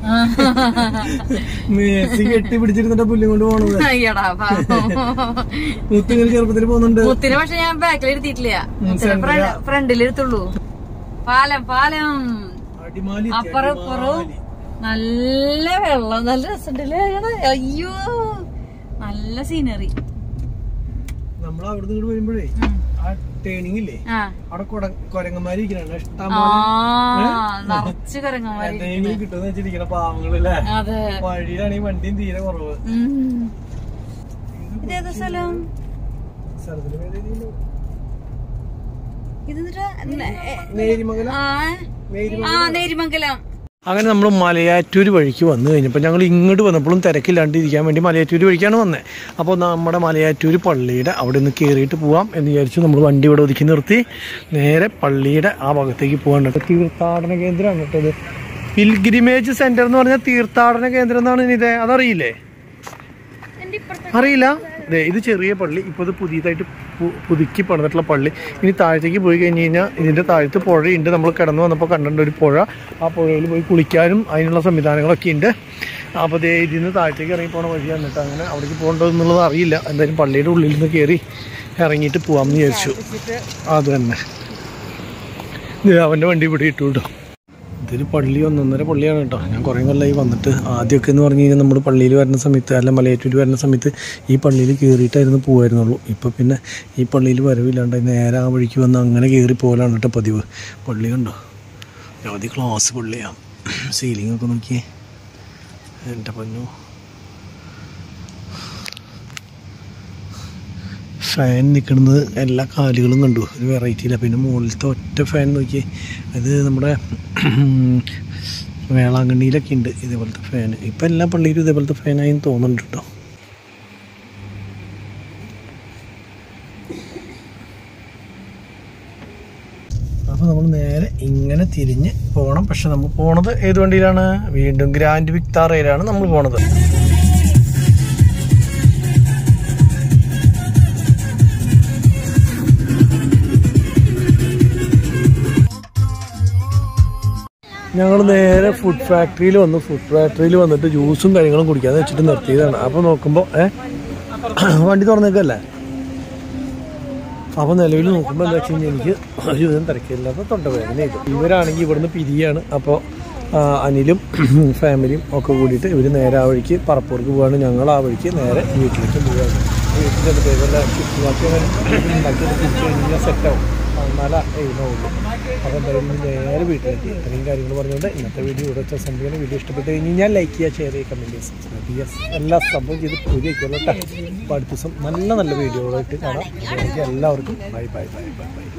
മെസ്സി കെട്ടി പിടിച്ചിരുന്നിട്ട് പുല്ലും കൊണ്ട് പോണത് അയ്യടാ മുത്തിങ്ങനെ ചെറുപ്പത്തിൽ പോകുന്നുണ്ട് മുത്തിന് പക്ഷെ ഞാൻ ബാക്കിൽ ഇരുത്തിയിട്ടില്ല മുത്തിന് center ലാ. ഫ്രണ്ടിൽ ഇരുത്തുള്ളൂ പാലം പാലം അടിമാലി എത്തി, അപ്പുറം ഇപ്പുറം അടിമാലി. നല്ല വെള്ളം നല്ല രസമുണ്ടല്ലേ അയ്യോ നല്ല സീനറി നമ്മൾ അവിടുന്ന് ഇങ്ങോട്ട് വരുമ്പോഴേ ആ ടേണിംഗ് ഇല്ലേ ആ അവിടെ കൊട- കൊരങ്ങന്മാര് ഇരിക്കണ ഇഷ്ടം ആ പോലെ നിറച്ച് കറങ്ങന്മാര് എന്തെങ്കിലും കിട്ടുമെന്ന് വെച്ചിരിക്കണ പാവങ്ങളല്ലേ അതെ വഴിയിലാണെങ്കിൽ വണ്ടിയും തീരെ കുറവ് ഉം. ഇതേത് സ്ഥലം സ്ഥലത്തിന്റെ പേര് ഏതായിരുന്നു? ഇത് എന്നിട്ട് നെ- എ- നേരിമംഗലം ആ നേരിമംഗലം ആ നേരിമംഗലം അങ്ങനെ നമ്മൾ മലയാറ്റൂർ വഴിക്ക് വന്നു കഴിഞ്ഞപ്പോൾ ഞങ്ങൾ ഇങ്ങോട്ട് വന്നപ്പോഴും തിരക്കില്ലാണ്ട് ഇരിക്കാൻ വേണ്ടി മലയാറ്റൂർ വഴിക്കാണ് വന്നത് അപ്പോൾ നമ്മുടെ മലയാറ്റൂർ പള്ളിയുടെ അവിടെ നിന്ന് കയറിയിട്ട് പോവാം എന്ന് വിചാരിച്ചു നമ്മൾ വണ്ടി ഇവിടെ ഒതുക്കി നിർത്തി നേരെ പള്ളിയുടെ ആ ഭാഗത്തേക്ക് പോകാൻ തീർത്ഥാടന കേന്ദ്രമാണ് കേട്ടത് പിൽഗ്രിമേജ് സെന്റർ എന്ന് പറഞ്ഞാൽ തീർത്ഥാടന കേന്ദ്രം എന്നാണ് ഇതേ അതറിയില്ലേ അറിയില്ല ദേ ഇത് ചെറിയ പള്ളി ഇപ്പോൾ ഇത് പുതിയതായിട്ട് പു- പുതുക്കി പണിതിട്ടുള്ള പള്ളി ഇനി താഴത്തേക്ക് പോയി കഴിഞ്ഞ് കഴിഞ്ഞാൽ ഇതിൻ്റെ താഴത്ത് പുഴയുണ്ട് നമ്മൾ കിടന്നു വന്നപ്പോൾ കണ്ടിട്ടുണ്ട് ഒരു പുഴ ആ പുഴയിൽ പോയി കുളിക്കാനും അതിനുള്ള സംവിധാനങ്ങളൊക്കെ ഉണ്ട് അപ്പോൾ ദേ ഇതിൽ നിന്ന് താഴത്തേക്ക് ഇറങ്ങി പോണ വഴി എന്നിട്ട് അങ്ങനെ അവിടേക്ക് പോകേണ്ടത് എന്നുള്ളത് അറിയില്ല എന്തായാലും പള്ളിയുടെ ഉള്ളിൽ നിന്ന് കയറി ഇറങ്ങിയിട്ട് പോകാമെന്ന് വിചാരിച്ചു അത് തന്നെ ദേ അവൻ്റെ വണ്ടി ഇവിടെ ഇട്ടു കേട്ടോ ഇതൊരു പള്ളി ഒന്നൊന്നര പള്ളിയാണ് കേട്ടോ ഞാൻ കുറേ കൊല്ലമായി വന്നിട്ട് ആദ്യമൊക്കെ എന്ന് പറഞ്ഞു കഴിഞ്ഞാൽ നമ്മൾ പള്ളിയിൽ വരുന്ന സമയത്ത് അല്ല മലയാറ്റൂർ വരുന്ന സമയത്ത് ഈ പള്ളിയിൽ കയറിയിട്ടായിരുന്നു പോകുമായിരുന്നുള്ളൂ ഇപ്പോൾ പിന്നെ ഈ പള്ളിയിൽ വരവില്ലാണ്ട് നേരെ ആ വഴിക്ക് വന്ന് അങ്ങനെ കയറി പോകലാണ് കേട്ടോ പതിവ് പള്ളി കണ്ടോ നിരവധി ക്ലാസ് പള്ളിയാണ് സീലിംഗ് ഒക്കെ നോക്കിയേ എൻ്റെ പൊന്നു ഫാൻ നിൽക്കുന്നത് എല്ലാ കാലുകളും കണ്ടു ഒരു വെറൈറ്റിയില്ല പിന്നെ മുകളിലത്തെ ഒറ്റ ഫാൻ നോക്കിയേ അത് നമ്മുടെ വേളാങ്കണ്ണിയിലൊക്കെ ഉണ്ട് ഇതേപോലത്തെ ഫാൻ ഇപ്പം എല്ലാ പള്ളിയിലും ഇതേപോലത്തെ ഫാനായി തോന്നുന്നുണ്ട് കേട്ടോ അപ്പോൾ നമ്മൾ നേരെ ഇങ്ങനെ തിരിഞ്ഞ് പോകണം പക്ഷെ നമ്മൾ പോണത് ഏത് വണ്ടിയിലാണ് വീണ്ടും ഗ്രാൻഡ് വിക്താറയിലാണ് നമ്മൾ പോണത് ഞങ്ങൾ നേരെ ഫുഡ് ഫാക്ടറിയിൽ വന്നു ഫുഡ് ഫാക്ടറിയിൽ വന്നിട്ട് ജ്യൂസും കാര്യങ്ങളും കുടിക്കാന്ന് വെച്ചിട്ട് നിർത്തിയതാണ് അപ്പോൾ നോക്കുമ്പോൾ ഏ വണ്ടി തുറന്നേക്കല്ലേ അപ്പോൾ നിലവിൽ നോക്കുമ്പോൾ എന്താ വെച്ച് കഴിഞ്ഞാൽ എനിക്ക് ഒരു വിധം തിരക്കില്ലാത്ത തൊണ്ടവേദന ചെയ്തു ഇവരാണെങ്കിൽ ഇവിടുന്ന് പിരിയാണ് അപ്പോൾ അനിലും ഫാമിലിയും ഒക്കെ കൂടിയിട്ട് ഇവർ നേരെ ആ വഴിക്ക് പറപ്പൂർക്ക് പോവാണ് ഞങ്ങൾ ആ വഴിക്ക് നേരെ വീട്ടിലേക്ക് പോവുകയാണ് വീട്ടിൽ ചെന്നിട്ട് ഇവരുടെ ചുറ്റുപാക്കി ഉണ്ടാക്കിയിട്ട് തിരിച്ചു കഴിഞ്ഞാൽ സെറ്റാവും എന്നാലേ എഴുതുള്ളൂ അപ്പോൾ എന്തായാലും ഇനി നേരെ വീട്ടിലെത്തി ഇത്രയും കാര്യങ്ങൾ പറഞ്ഞുകൊണ്ട് ഇന്നത്തെ വീഡിയോ ഇവിടെ വെച്ച സംഭവം വീഡിയോ ഇഷ്ടപ്പെട്ട് കഴിഞ്ഞ് കഴിഞ്ഞാൽ ലൈക്ക് ചെയ്യുക ഷെയർ ചെയ്യുക കമൻറ്റ് ചെയ്യുക സബ്സ്ക്രൈബ് ചെയ്യുക എല്ലാ സംഭവം ചെയ്ത് പൂജയ്ക്കുള്ളൂ കേട്ടോ അപ്പോൾ അടുത്ത ദിവസം നല്ല നല്ല വീഡിയോകളായിട്ട് കാണാം അതുവരേക്കും എല്ലാവർക്കും bye bye bye bye by